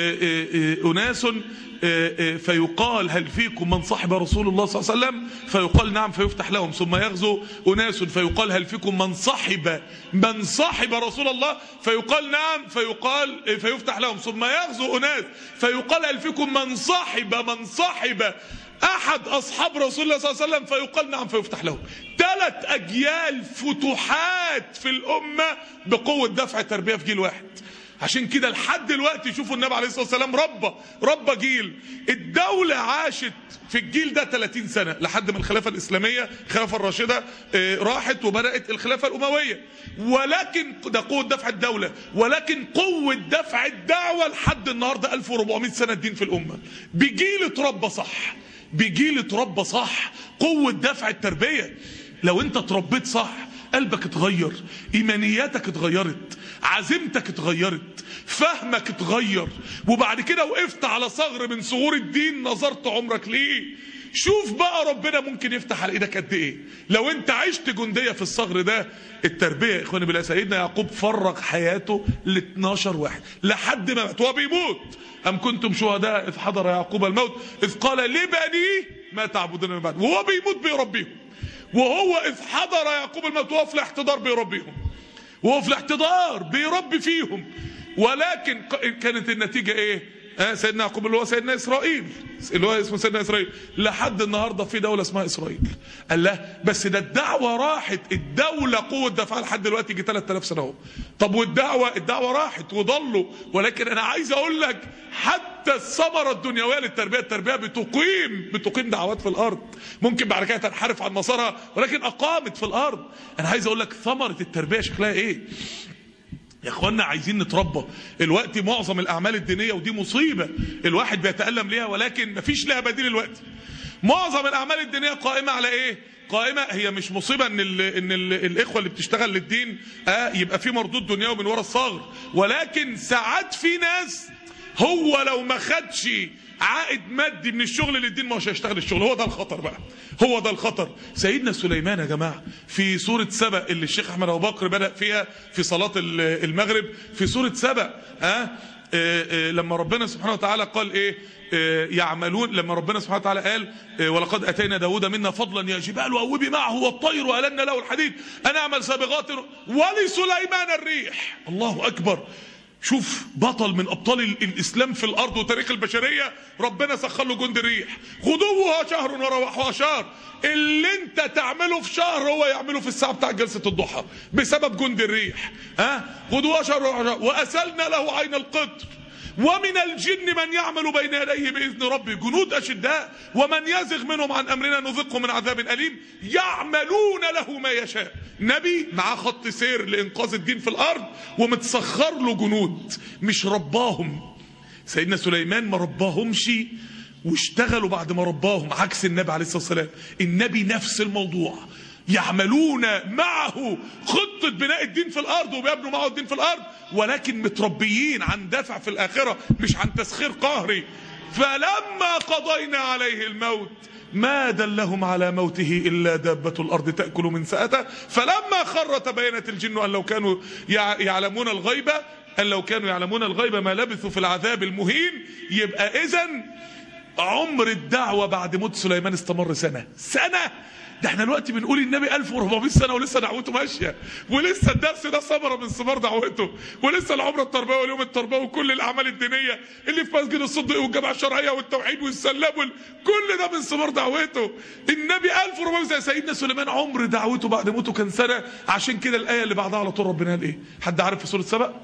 S2: اناس فيقال هل فيكم من صحب رسول الله صلى الله عليه وسلم فيقال نعم فيفتح لهم ثم يغزو اناس فيقال هل فيكم من صحب من صحب رسول الله فيقال نعم فيقال فيفتح لهم ثم يغزو اناس فيقال هل فيكم من صحب من صحب احد اصحاب رسول الله صلى الله عليه وسلم فيقال نعم فيفتح لهم ثلاث اجيال فتوحات في الامه بقوه دفع تربيه في جيل واحد عشان كده لحد دلوقتي شوفوا النبي عليه الصلاه والسلام ربى ربى جيل الدوله عاشت في الجيل ده 30 سنه لحد ما الخلافه الاسلاميه الخلافه الراشده راحت وبدات الخلافه الامويه ولكن ده قوه دفع الدوله ولكن قوه دفع الدعوه لحد النهارده 1400 سنه الدين في الامه بجيل اتربى صح بجيل اتربى صح قوه دفع التربيه لو انت اتربيت صح قلبك اتغير ايمانياتك اتغيرت عزيمتك اتغيرت فهمك اتغير وبعد كده وقفت على ثغر من ثغور الدين نظرت عمرك ليه شوف بقى ربنا ممكن يفتح على ايدك قد ايه لو انت عشت جنديه في الثغر ده التربيه يا اخواني بالله سيدنا يعقوب فرغ حياته ل 12 واحد لحد ما مات وهو بيموت ام كنتم شهداء اذ حضر يعقوب الموت اذ قال لبنيه ما تعبدون من بعد وهو بيموت بيربيهم وهو اذ حضر يعقوب الموت وهو في الاحتضار بيربيهم وهو في الاحتضار بيربي فيهم ولكن كانت النتيجة ايه آه سيدنا يعقوب اللي هو سيدنا اسرائيل اللي هو اسمه سيدنا اسرائيل لحد النهارده في دوله اسمها اسرائيل قال لا بس ده الدعوه راحت الدوله قوه دفاع لحد دلوقتي يجي 3000 سنه اهو طب والدعوه الدعوه راحت وضلوا ولكن انا عايز اقول لك حتى الثمره الدنيويه للتربيه التربيه بتقيم بتقيم دعوات في الارض ممكن بعد كده تنحرف عن مسارها ولكن اقامت في الارض انا عايز اقول لك ثمره التربيه شكلها ايه يا اخوانا عايزين نتربى الوقت معظم الاعمال الدينيه ودي مصيبه الواحد بيتالم ليها ولكن مفيش لها بديل الوقت معظم الاعمال الدينيه قائمه على ايه قائمه هي مش مصيبه ان ال ان ال الاخوه اللي بتشتغل للدين آه يبقى في مردود دنيوي من ورا الصغر ولكن ساعات في ناس هو لو ما خدش عائد مادي من الشغل للدين ما هوش هيشتغل الشغل هو ده الخطر بقى هو ده الخطر سيدنا سليمان يا جماعه في سوره سبأ اللي الشيخ احمد ابو بكر بدا فيها في صلاه المغرب في سوره سبأ ها آه آه لما ربنا سبحانه وتعالى قال ايه آه يعملون لما ربنا سبحانه وتعالى قال ولقد اتينا داود منا فضلا يا جبال واوبي معه والطير والنا له الحديد انا اعمل سابغات ولسليمان الريح الله اكبر شوف بطل من ابطال الاسلام في الارض وتاريخ البشريه ربنا سخر له جند الريح غدوها شهر وروحها شهر اللي انت تعمله في شهر هو يعمله في الساعه بتاع جلسه الضحى بسبب جند الريح ها غدوها شهر وروحها شهر واسلنا له عين القطر ومن الجن من يعمل بين يديه باذن ربه جنود اشداء ومن يزغ منهم عن امرنا نذقه من عذاب اليم يعملون له ما يشاء نبي معاه خط سير لانقاذ الدين في الارض ومتسخر له جنود مش رباهم سيدنا سليمان ما رباهمش واشتغلوا بعد ما رباهم عكس النبي عليه الصلاه والسلام النبي نفس الموضوع يعملون معه خطة بناء الدين في الأرض وبيبنوا معه الدين في الأرض ولكن متربيين عن دفع في الآخرة مش عن تسخير قهري فلما قضينا عليه الموت ما دلهم على موته إلا دابة الأرض تأكل من سأته فلما خر تبينت الجن أن لو كانوا يعلمون الغيبة أن لو كانوا يعلمون الغيبة ما لبثوا في العذاب المهين يبقى إذن عمر الدعوة بعد موت سليمان استمر سنة سنة ده احنا دلوقتي بنقول النبي 1400 سنه ولسه دعوته ماشيه ولسه الدرس ده ثمره من ثمار دعوته ولسه العمره التربويه واليوم التربوي وكل الاعمال الدينيه اللي في مسجد الصديق والجامعه الشرعيه والتوحيد والسلام وال... كل ده من ثمار دعوته النبي 1400 سنه سيدنا سليمان عمر دعوته بعد موته كان سنه عشان كده الايه اللي بعدها على طول ربنا قال ايه حد عارف في سوره سبأ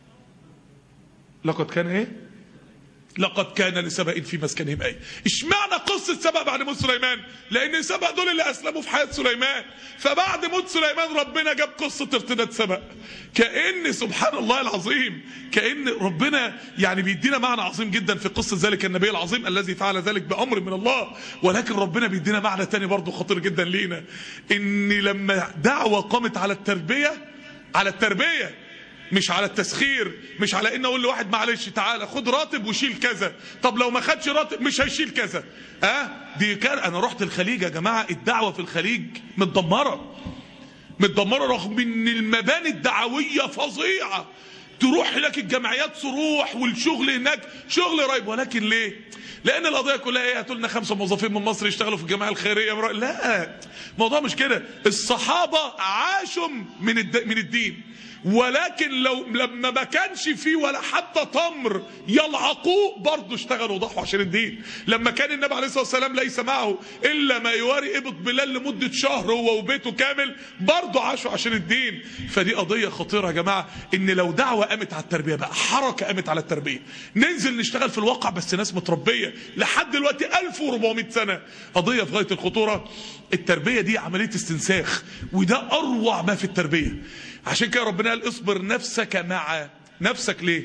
S2: لقد كان ايه لقد كان لسبأ في مسكنهم آية اشمعنى قصة سبأ بعد موت سليمان لأن سبأ دول اللي أسلموا في حياة سليمان فبعد موت سليمان ربنا جاب قصة ارتداد سبأ كأن سبحان الله العظيم كأن ربنا يعني بيدينا معنى عظيم جدا في قصة ذلك النبي العظيم الذي فعل ذلك بأمر من الله ولكن ربنا بيدينا معنى تاني برضه خطير جدا لينا ان لما دعوة قامت على التربية على التربية مش على التسخير مش على ان اقول لواحد معلش تعالى خد راتب وشيل كذا طب لو ما خدش راتب مش هيشيل كذا اه دي كان انا رحت الخليج يا جماعه الدعوه في الخليج متدمره متدمره رغم ان المباني الدعويه فظيعه تروح هناك الجمعيات تروح والشغل هناك شغل رهيب ولكن ليه لان القضيه كلها ايه هاتوا لنا خمسه موظفين من مصر يشتغلوا في الجمعيه الخيريه لا الموضوع مش كده الصحابه عاشوا من الد... من الدين ولكن لو لما ما كانش فيه ولا حتى تمر يلعقوه برضه اشتغلوا وضحوا عشان الدين لما كان النبي عليه الصلاه والسلام ليس معه الا ما يواري ابط بلال لمده شهر هو وبيته كامل برضه عاشوا عشان الدين فدي قضيه خطيره يا جماعه ان لو دعوه قامت على التربيه بقى حركه قامت على التربيه ننزل نشتغل في الواقع بس ناس متربيه لحد دلوقتي 1400 سنه قضيه في غايه الخطوره التربيه دي عمليه استنساخ وده اروع ما في التربيه عشان كده ربنا قال اصبر نفسك مع نفسك ليه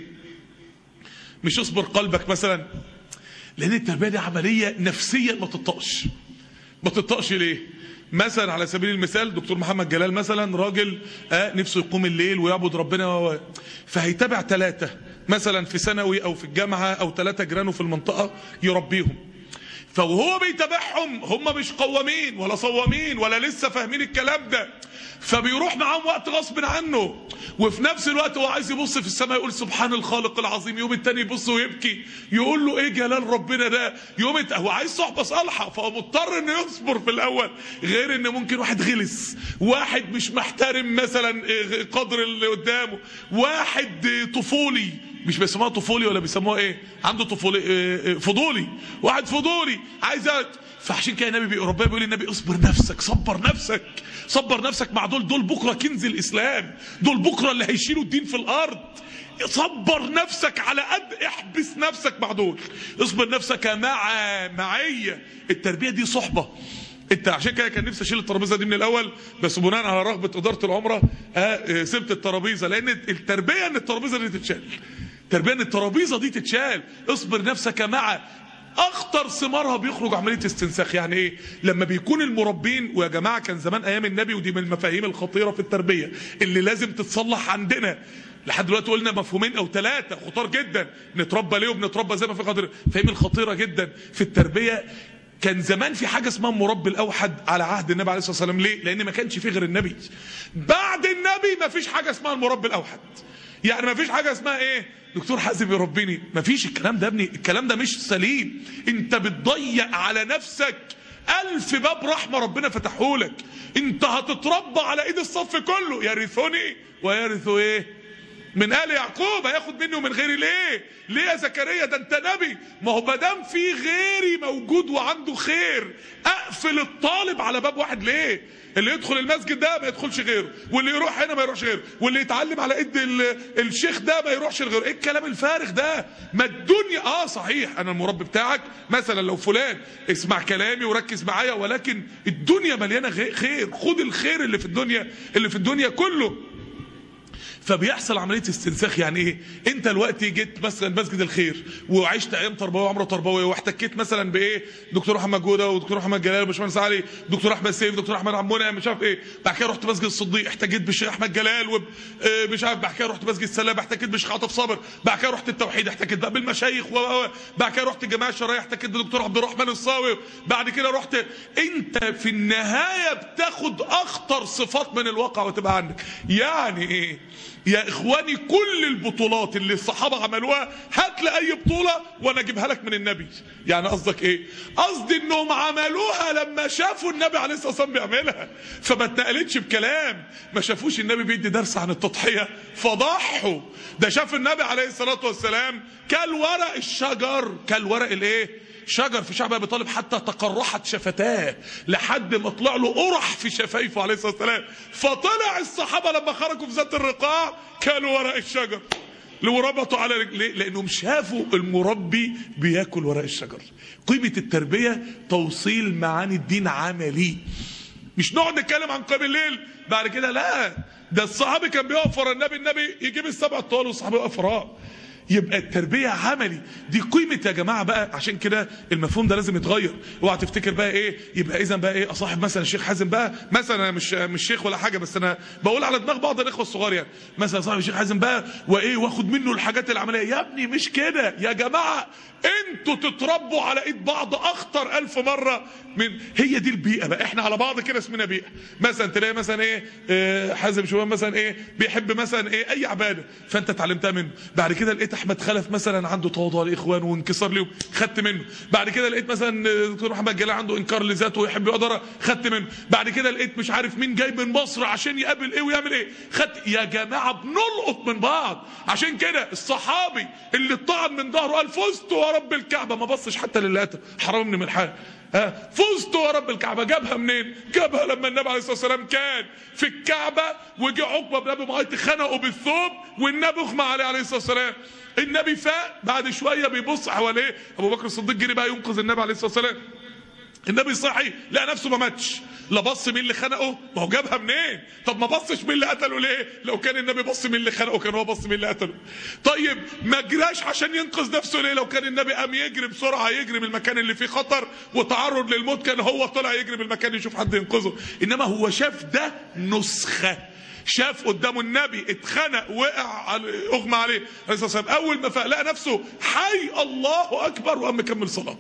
S2: مش اصبر قلبك مثلا لان التربيه دي عمليه نفسيه ما تطقش ما تطقش ليه مثلا على سبيل المثال دكتور محمد جلال مثلا راجل آه نفسه يقوم الليل ويعبد ربنا و... فهيتابع ثلاثه مثلا في ثانوي او في الجامعه او ثلاثه جيرانه في المنطقه يربيهم فوهو بيتابعهم هم مش قوامين ولا صوامين ولا لسه فاهمين الكلام ده فبيروح معاهم وقت غصب عنه وفي نفس الوقت هو عايز يبص في السماء يقول سبحان الخالق العظيم يوم التاني يبص ويبكي يقول له ايه جلال ربنا ده يوم الت... هو عايز صحبه صالحه فهو مضطر انه يصبر في الاول غير ان ممكن واحد غلس واحد مش محترم مثلا قدر اللي قدامه واحد طفولي مش بيسموها طفولي ولا بيسموها ايه عنده طفولي إيه فضولي واحد فضولي عايز فعشان كده النبي بي... ربنا بيقول للنبي اصبر نفسك صبر نفسك صبر نفسك مع دول دول بكره كنز الاسلام دول بكره اللي هيشيلوا الدين في الارض صبر نفسك على قد احبس نفسك مع دول اصبر نفسك مع معيه التربيه دي صحبه انت عشان كده كان نفسي اشيل الترابيزه دي من الاول بس بناء على رغبه اداره العمره اه سبت الترابيزه لان التربيه ان الترابيزه دي تتشال التربيه ان الترابيزه دي تتشال اصبر نفسك مع اخطر ثمارها بيخرج عمليه استنساخ يعني ايه لما بيكون المربين ويا جماعه كان زمان ايام النبي ودي من المفاهيم الخطيره في التربيه اللي لازم تتصلح عندنا لحد دلوقتي قلنا مفهومين او ثلاثه خطار جدا نتربى ليه وبنتربى زي ما في قدر فهم الخطيره جدا في التربيه كان زمان في حاجه اسمها المربي الاوحد على عهد النبي عليه الصلاه والسلام ليه لان ما كانش فيه غير النبي بعد النبي ما فيش حاجه اسمها المربي الاوحد يعني ما فيش حاجه اسمها ايه دكتور حازم يربيني ما فيش الكلام ده يا ابني الكلام ده مش سليم انت بتضيق على نفسك ألف باب رحمة ربنا فتحهولك انت هتتربى على ايد الصف كله يرثني ويرث ايه من آل يعقوب هياخد مني ومن غيري ليه ليه يا زكريا ده انت نبي ما هو مادام في غيري موجود وعنده خير اقفل الطالب على باب واحد ليه اللي يدخل المسجد ده ما يدخلش غيره واللي يروح هنا ما يروحش غيره واللي يتعلم على ايد الشيخ ده ما يروحش لغيره ايه الكلام الفارغ ده ما الدنيا اه صحيح انا المربي بتاعك مثلا لو فلان اسمع كلامي وركز معايا ولكن الدنيا مليانه خير خد الخير اللي في الدنيا اللي في الدنيا كله فبيحصل عمليه استنساخ يعني ايه انت دلوقتي جيت مثلا مسجد الخير وعشت ايام تربويه وعمره تربويه واحتكيت مثلا بايه دكتور محمد جوده ودكتور محمد جلال وباشمهندس علي دكتور احمد سيف دكتور احمد عمونه مش عارف ايه بعد كده رحت مسجد الصديق احتكيت بالشيخ احمد جلال ومش عارف بعد كده رحت مسجد السلام احتكيت بالشيخ عاطف صابر بعد كده رحت التوحيد احتكيت بقى بالمشايخ بعد كده رحت الجماعه الشرعيه احتكيت بدكتور عبد الرحمن الصاوي بعد كده رحت انت في النهايه بتاخد اخطر صفات من الواقع وتبقى عندك يعني ايه يا اخواني كل البطولات اللي الصحابه عملوها هات لي اي بطوله وانا اجيبها لك من النبي يعني قصدك ايه قصدي انهم عملوها لما شافوا النبي عليه الصلاه والسلام بيعملها فما اتنقلتش بكلام ما شافوش النبي بيدي درس عن التضحيه فضحوا ده شاف النبي عليه الصلاه والسلام كل ورق الشجر كل ورق الايه شجر في شعب ابي طالب حتى تقرحت شفتاه لحد ما طلع له قرح في شفايفه عليه الصلاه والسلام فطلع الصحابه لما خرجوا في ذات الرقاع كانوا ورق الشجر وربطوا على رجليه لانهم شافوا المربي بياكل ورق الشجر قيمه التربيه توصيل معاني الدين عملي مش نقعد نتكلم عن قيام الليل بعد كده لا ده الصحابي كان بيقف ورا النبي النبي يجيب السبع طوال والصحابي يقف وراه يبقى التربية عملي دي قيمة يا جماعة بقى عشان كده المفهوم ده لازم يتغير اوعى تفتكر بقى ايه يبقى اذا بقى ايه اصاحب مثلا الشيخ حازم بقى مثلا انا مش مش شيخ ولا حاجة بس انا بقول على دماغ بعض الاخوة الصغار يعني مثلا صاحب الشيخ حازم بقى وايه واخد منه الحاجات العملية يا ابني مش كده يا جماعة انتوا تتربوا على ايد بعض اخطر الف مرة من هي دي البيئة بقى احنا على بعض كده اسمنا بيئة مثلا تلاقي مثلا ايه آه، حازم شومان مثلا ايه بيحب مثلا ايه اي عبادة فانت اتعلمتها منه بعد كده لقيت احمد خلف مثلا عنده تواضع لاخوانه وانكسار ليهم خدت منه بعد كده لقيت مثلا آه، دكتور محمد جلال عنده انكار لذاته ويحب يقدر خدت منه بعد كده لقيت مش عارف مين جاي من مصر عشان يقابل ايه ويعمل ايه خدت يا جماعة بنلقط من بعض عشان كده الصحابي اللي اتطعن من ظهره قال فزت يا رب الكعبة ما بصش حتى للي قتل حرمني من الحال ها فزت يا رب الكعبة جابها منين جابها لما النبي عليه الصلاة والسلام كان في الكعبة وجه عقبة بن ابي معيط خنقه بالثوب والنبي اغمى عليه عليه الصلاة والسلام النبي فاق بعد شوية بيبص حواليه ابو بكر الصديق جري بقى ينقذ النبي عليه الصلاة والسلام النبي صحي لقى نفسه ما ماتش لا بص مين اللي خنقه ما هو جابها منين طب ما بصش مين اللي قتله ليه لو كان النبي بص مين اللي خنقه كان هو بص مين اللي قتله طيب ما جراش عشان ينقذ نفسه ليه لو كان النبي قام يجري بسرعه يجري من المكان اللي فيه خطر وتعرض للموت كان هو طلع يجري من المكان يشوف حد ينقذه انما هو شاف ده نسخه شاف قدامه النبي اتخنق وقع على- اغمى عليه عليه الصلاه والسلام اول ما فاق لقى نفسه حي الله اكبر وقام مكمل صلاه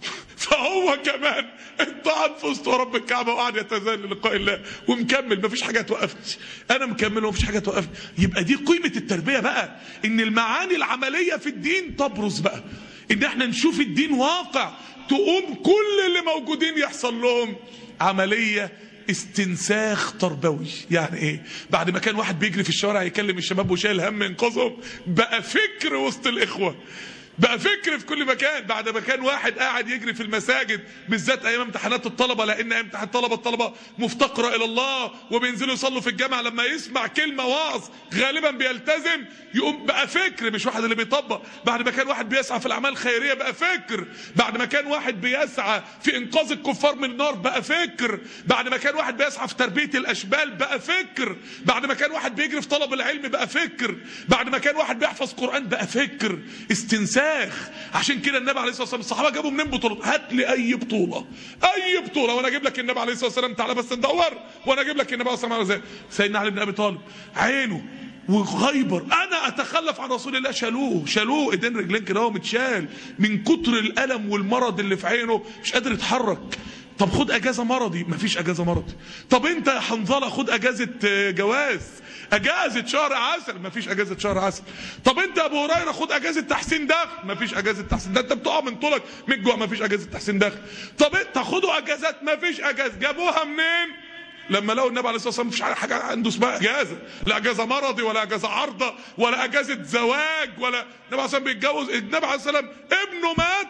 S2: فهو كمان انطعن في وسط رب الكعبه وقعد يتزين للقاء الله ومكمل مفيش حاجه توقفني انا مكمل ومفيش حاجه توقفني يبقى دي قيمه التربيه بقى ان المعاني العمليه في الدين تبرز بقى ان احنا نشوف الدين واقع تقوم كل اللي موجودين يحصل لهم عمليه استنساخ تربوي يعني ايه بعد ما كان واحد بيجري في الشوارع يكلم الشباب وشايل هم ينقذهم بقى فكر وسط الاخوه بقى فكر في كل مكان بعد ما كان واحد قاعد يجري في المساجد بالذات ايام امتحانات الطلبه لان امتحان الطلبه الطلبه مفتقره الى الله وبينزلوا يصلوا في الجامعه لما يسمع كلمه وعظ غالبا بيلتزم يقوم بقى فكر مش واحد اللي بيطبق بعد ما كان واحد بيسعى في الاعمال الخيريه بقى فكر بعد ما كان واحد بيسعى في انقاذ الكفار من النار بقى فكر بعد ما كان واحد بيسعى في تربيه الاشبال بقى فكر بعد ما كان واحد بيجري في طلب العلم بقى فكر بعد ما كان واحد بيحفظ قران بقى فكر استنساخ عشان كده النبي عليه الصلاه والسلام الصحابه جابوا منين بطولات هات لي اي بطوله اي بطوله وانا اجيب لك النبي عليه الصلاه والسلام تعالى بس ندور وانا اجيب لك النبي عليه الصلاه والسلام سيدنا علي بن ابي طالب عينه وخيبر انا اتخلف عن رسول الله شالوه شالوه ايدين رجلين كده هو متشال من كتر الالم والمرض اللي في عينه مش قادر يتحرك طب خد اجازه مرضي مفيش اجازه مرضي طب انت يا حنظله خد اجازه آه، جواز اجازه شهر عسل مفيش اجازه شهر عسل طب انت يا ابو هريره خد اجازه تحسين دخل مفيش اجازه تحسين ده انت بتقع من طولك من الجوع مفيش اجازه تحسين دخل طب انت خدوا اجازات مفيش اجازه جابوها منين لما لقوا النبي عليه الصلاه والسلام مفيش حاجه عنده اسمها اجازه لا اجازه مرضي ولا اجازه عارضه ولا اجازه زواج ولا النبي عليه الصلاه والسلام بيتجوز النبي عليه الصلاه والسلام ابنه مات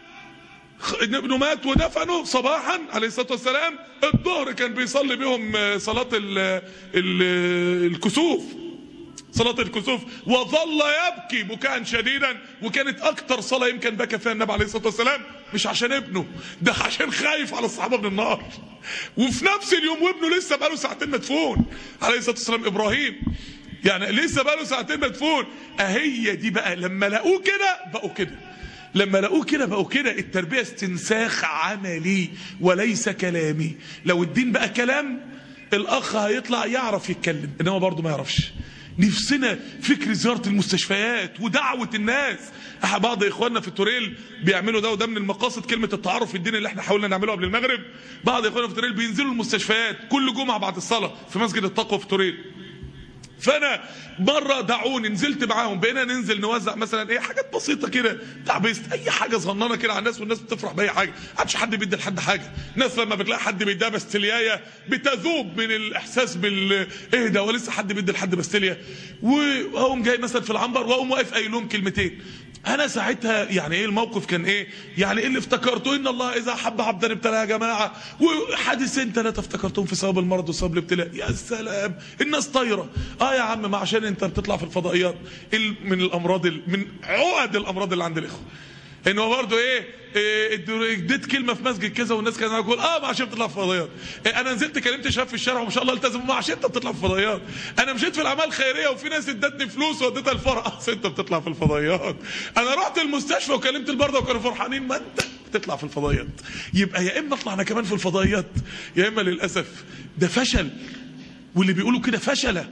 S2: ابنه مات ودفنه صباحا عليه الصلاه والسلام الظهر كان بيصلي بهم آه، صلاه ال ال الكسوف صلاة الكسوف وظل يبكي بكاء شديدا وكانت أكتر صلاة يمكن بكى فيها النبي عليه الصلاة والسلام مش عشان ابنه ده عشان خايف على الصحابة من النار وفي نفس اليوم وابنه لسه بقاله ساعتين مدفون عليه الصلاة والسلام إبراهيم يعني لسه بقاله ساعتين مدفون أهي دي بقى لما لقوه كده بقوا كده لما لقوه كده بقوا كده التربية استنساخ عملي وليس كلامي لو الدين بقى كلام الأخ هيطلع يعرف يتكلم إنما برضه ما يعرفش نفسنا فكر زيارة المستشفيات ودعوة الناس أح- بعض إخواننا في التوريل بيعملوا ده وده من المقاصد كلمة التعارف في الدين اللي احنا حاولنا نعمله قبل المغرب بعض إخواننا في التوريل بينزلوا المستشفيات كل جمعة بعد الصلاة في مسجد التقوى في التوريل فانا مره دعوني نزلت معاهم بقينا ننزل نوزع مثلا ايه حاجات بسيطه كده تعبست اي حاجه صغننه كده على الناس والناس بتفرح باي حاجه محدش حد بيدي لحد حاجه الناس لما بتلاقي حد بيديها بستليايه بتذوب من الاحساس بال ايه ده ولسه حد بيدي لحد بستليه واقوم جاي مثلا في العنبر واقوم واقف قايل لهم كلمتين انا ساعتها يعني ايه الموقف كان ايه يعني ايه اللي افتكرته ان الله اذا حب عبدا ابتلاه يا جماعه وحادثين ثلاثه افتكرتهم في سبب المرض وسبب الابتلاء يا سلام الناس طايره اه يا عم ما عشان انت بتطلع في الفضائيات ال- من الامراض ال- من عقد الامراض اللي عند الاخوه ان هو برضه ايه, إيه ادو- اديت كلمه في مسجد كذا والناس كانت تقول اه ما عشان بتطلع في فضائيات إيه انا نزلت كلمت شباب في الشارع وما شاء الله التزموا ما عشان انت بتطلع في فضائيات انا مشيت في الاعمال الخيريه وفي ناس ادتني فلوس واديتها الفرع اصل انت بتطلع في الفضائيات انا رحت المستشفى وكلمت المرضى وكانوا فرحانين ما انت بتطلع في الفضائيات يبقى يا اما اطلع انا كمان في الفضائيات يا اما للاسف ده فشل واللي بيقولوا كده فشله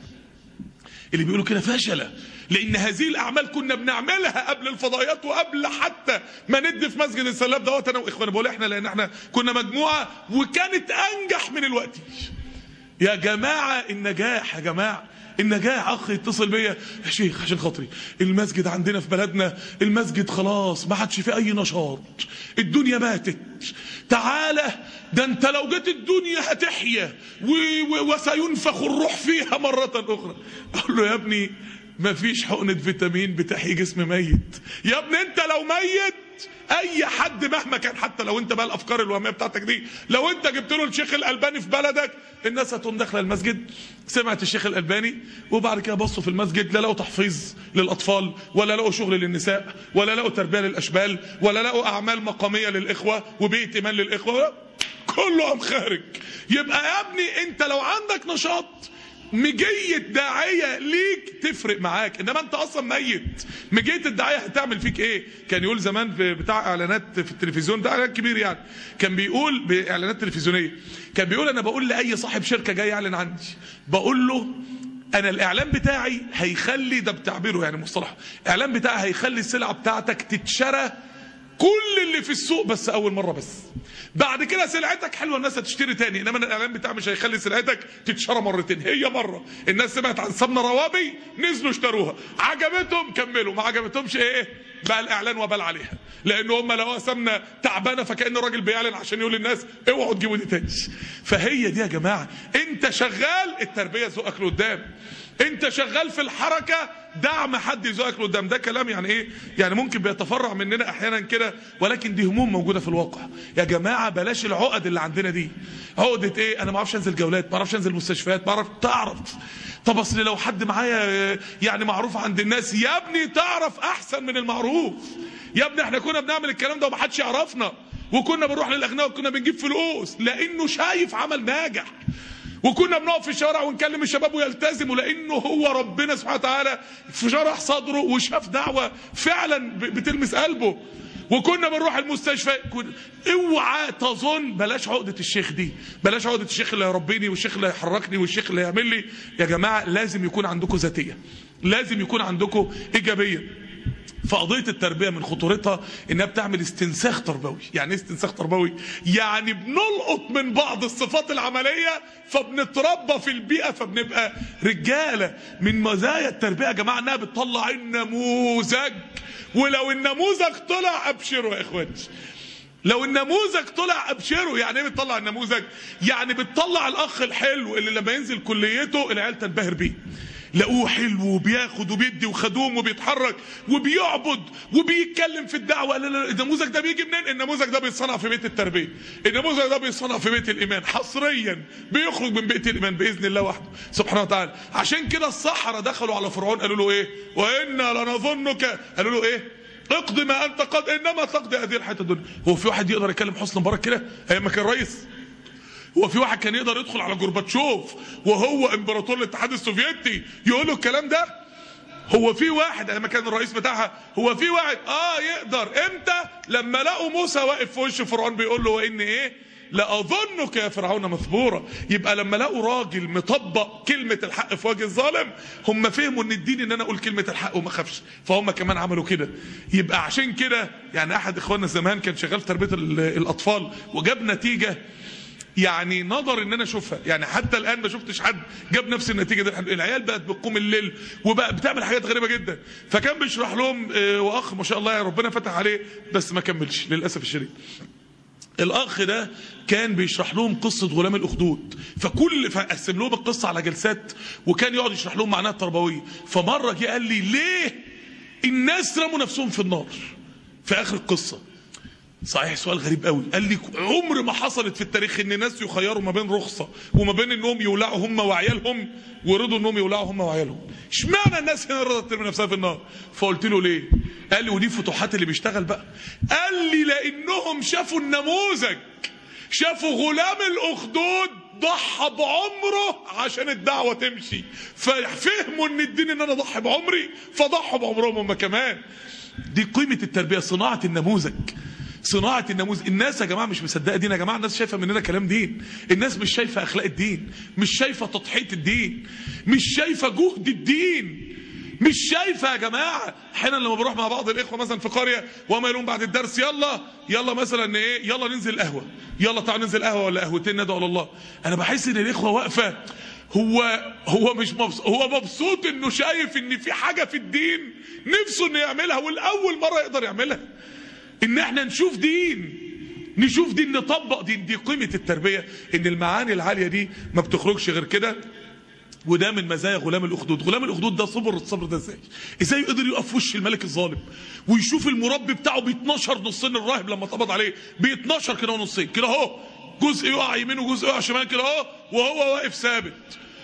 S2: اللي بيقولوا كده فشلة لان هذه الاعمال كنا بنعملها قبل الفضائيات وقبل حتى ما ندي في مسجد السلاب دوت انا واخواني بقول احنا لان احنا كنا مجموعه وكانت انجح من الوقت يا جماعه النجاح يا جماعه النجاح اخ يتصل بيا يا شيخ عشان خاطري المسجد عندنا في بلدنا المسجد خلاص ما عادش فيه اي نشاط الدنيا ماتت تعالى ده انت لو جيت الدنيا هتحيا و- و- وسينفخ الروح فيها مرة اخرى اقول له يا ابني ما فيش حقنة فيتامين بتحيي جسم ميت يا ابني انت لو ميت اي حد مهما كان حتى لو انت بقى الافكار الوهميه بتاعتك دي لو انت جبت له الشيخ الالباني في بلدك الناس هتقوم داخله المسجد سمعت الشيخ الالباني وبعد كده بصوا في المسجد لا لقوا تحفيظ للاطفال ولا لقوا شغل للنساء ولا لقوا تربيه للاشبال ولا لقوا اعمال مقاميه للاخوه وبيئه ايمان للاخوه كله قام خارج يبقى يا ابني انت لو عندك نشاط مجية داعية ليك تفرق معاك انما انت اصلا ميت مجية الداعية هتعمل فيك ايه كان يقول زمان في بتاع اعلانات في التلفزيون ده اعلان كبير يعني كان بيقول باعلانات تلفزيونية كان بيقول انا بقول لاي صاحب شركة جاي يعلن عندي بقول له انا الاعلان بتاعي هيخلي ده بتعبيره يعني مصطلح الاعلان بتاعي هيخلي السلعة بتاعتك تتشرى كل اللي في السوق بس اول مره بس بعد كده سلعتك حلوه الناس هتشتري تاني انما الاعلان بتاعي مش هيخلي سلعتك تتشرى مرتين هي مره الناس سمعت عن سمنه روابي نزلوا اشتروها عجبتهم كملوا ما عجبتهمش ايه بقى الاعلان وبال عليها لان هم لقوها سمنه تعبانه فكان الراجل بيعلن عشان يقول للناس اوعوا تجيبوا دي تاني فهي دي يا جماعه انت شغال التربيه ذوقك لقدام انت شغال في الحركه دعم حد يزوقك لقدام ده كلام يعني ايه يعني ممكن بيتفرع مننا احيانا كده ولكن دي هموم موجوده في الواقع يا جماعه بلاش العقد اللي عندنا دي عقده ايه انا ما اعرفش انزل جولات ما اعرفش انزل مستشفيات ما اعرف تعرف طب اصل لو حد معايا يعني معروف عند الناس يا ابني تعرف احسن من المعروف يا ابني احنا كنا بنعمل الكلام ده ومحدش يعرفنا وكنا بنروح للاغنياء وكنا بنجيب فلوس لانه شايف عمل ناجح وكنا بنقف في الشوارع ونكلم الشباب ويلتزموا لانه هو ربنا سبحانه وتعالى في شرح صدره وشاف دعوه فعلا ب- بتلمس قلبه وكنا بنروح المستشفى كن... اوعى تظن بلاش عقده الشيخ دي بلاش عقده الشيخ اللي هيربيني والشيخ اللي هيحركني والشيخ اللي هيعمل لي يا جماعه لازم يكون عندكم ذاتيه لازم يكون عندكم ايجابيه فقضية التربية من خطورتها انها بتعمل استنساخ تربوي يعني ايه استنساخ تربوي يعني بنلقط من بعض الصفات العملية فبنتربى في البيئة فبنبقى رجالة من مزايا التربية يا جماعة انها بتطلع النموذج ولو النموذج طلع ابشروا يا اخواني لو النموذج طلع ابشره يعني ايه بتطلع النموذج يعني بتطلع الاخ الحلو اللي لما ينزل كليته العيال تنبهر بيه لقوه حلو وبياخد وبيدي وخدوم وبيتحرك وبيعبد وبيتكلم في الدعوه لا لا النموذج ده بيجي منين النموذج ده بيتصنع في بيت التربيه النموذج ده بيتصنع في بيت الايمان حصريا بيخرج من بيت الايمان باذن الله وحده سبحانه وتعالى عشان كده السحره دخلوا على فرعون قالوا له ايه وانا لنظنك قالوا له ايه اقض ما انت قد انما تقضي هذه الحياه الدنيا هو في واحد يقدر يكلم حسني مبارك كده ايام ما كان رئيس هو في واحد كان يقدر يدخل على جورباتشوف وهو امبراطور الاتحاد السوفيتي يقول له الكلام ده هو في واحد لما كان الرئيس بتاعها هو في واحد اه يقدر امتى لما لقوا موسى واقف في وش فرعون بيقول له وان ايه لأظنك يا فرعون مثبورا يبقى لما لقوا راجل مطبق كلمة الحق في وجه الظالم هم فهموا ان الدين ان انا اقول كلمة الحق وما اخافش فهم كمان عملوا كده يبقى عشان كده يعني احد اخواننا زمان كان شغال في تربية ال- الاطفال وجاب نتيجة يعني نظر ان انا اشوفها يعني حتى الان ما شفتش حد جاب نفس النتيجه دي العيال بقت بتقوم الليل وبقى بتعمل حاجات غريبه جدا فكان بيشرح لهم آه، واخ ما شاء الله يا ربنا فتح عليه بس ما كملش للاسف الشديد الاخ ده كان بيشرح لهم قصه غلام الاخدود فكل فقسم لهم القصه على جلسات وكان يقعد يشرح لهم معناها التربويه فمره جه قال لي ليه الناس رموا نفسهم في النار في اخر القصه صحيح سؤال غريب قوي قال لي عمر ما حصلت في التاريخ ان ناس يخيروا ما بين رخصه وما بين انهم يولعوا هم وعيالهم ورضوا انهم يولعوا هم وعيالهم اشمعنى الناس هنا رضت ترمي نفسها في النار فقلت له ليه قال لي ودي فتوحات اللي بيشتغل بقى قال لي لانهم شافوا النموذج شافوا غلام الاخدود ضحى بعمره عشان الدعوه تمشي ففهموا ان الدين ان انا اضحي بعمري فضحوا بعمرهم هم كمان دي قيمه التربيه صناعه النموذج صناعة النموذج الناس يا جماعة مش مصدقة دين يا جماعة الناس شايفة مننا كلام دين الناس مش شايفة أخلاق الدين مش شايفة تضحية الدين مش شايفة جهد الدين مش شايفة يا جماعة احيانا لما بروح مع بعض الإخوة مثلا في قرية وما يلوم بعد الدرس يلا يلا مثلا ايه يلا ننزل قهوة يلا تعالوا ننزل قهوة ولا قهوتين ندعو على الله أنا بحس إن الإخوة واقفة هو هو مش مبسوط هو مبسوط انه شايف ان في حاجه في الدين نفسه انه يعملها والاول مره يقدر يعملها ان احنا نشوف دين نشوف دين نطبق دين دي قيمة التربية ان المعاني العالية دي ما بتخرجش غير كده وده من مزايا غلام الاخدود غلام الاخدود ده صبر الصبر ده ازاي ازاي يقدر يقف في وش الملك الظالم ويشوف المربي بتاعه ب 12 نصين الراهب لما اتقبض عليه ب 12 كده ونصين كده اهو جزء يقع يمين وجزء يقع شمال كده اهو وهو واقف ثابت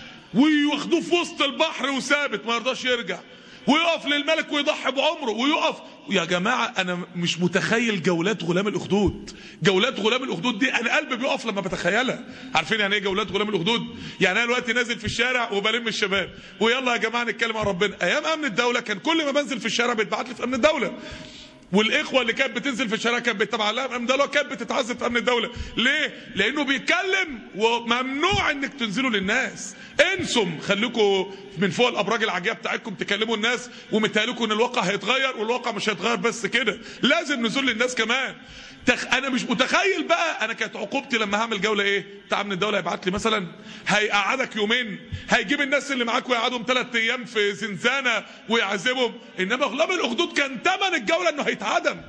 S2: وياخدوه في وسط البحر وثابت ما يرضاش يرجع ويقف للملك ويضحي بعمره ويقف يا جماعة أنا مش متخيل جولات غلام الأخدود جولات غلام الأخدود دي أنا قلبي بيقف لما بتخيلها عارفين يعني إيه جولات غلام الأخدود يعني أنا دلوقتي نازل في الشارع وبلم الشباب ويلا يا جماعة نتكلم عن ربنا أيام أمن الدولة كان كل ما بنزل في الشارع بيتبعت لي في أمن الدولة والاخوه اللي كانت بتنزل في الشارع كانت بتتبع لها امن الدوله كانت بتتعذب في امن الدوله ليه لانه بيتكلم وممنوع انك تنزلوا للناس انسم خليكم من فوق الابراج العجيبه بتاعتكم تكلموا الناس ومتهيألكم ان الواقع هيتغير والواقع مش هيتغير بس كده لازم نزول للناس كمان تخ... انا مش متخيل بقى انا كانت عقوبتي لما هعمل جوله ايه بتاع امن الدوله هيبعت لي مثلا هيقعدك يومين هيجيب الناس اللي معاك ويقعدهم ثلاث ايام في زنزانه ويعذبهم انما غلام الاخدود كان ثمن الجوله انه هيتعدم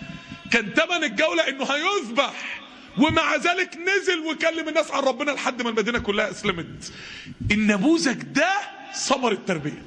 S2: كان ثمن الجوله انه هيذبح ومع ذلك نزل وكلم الناس عن ربنا لحد ما المدينه كلها اسلمت النموذج ده ثمر التربيه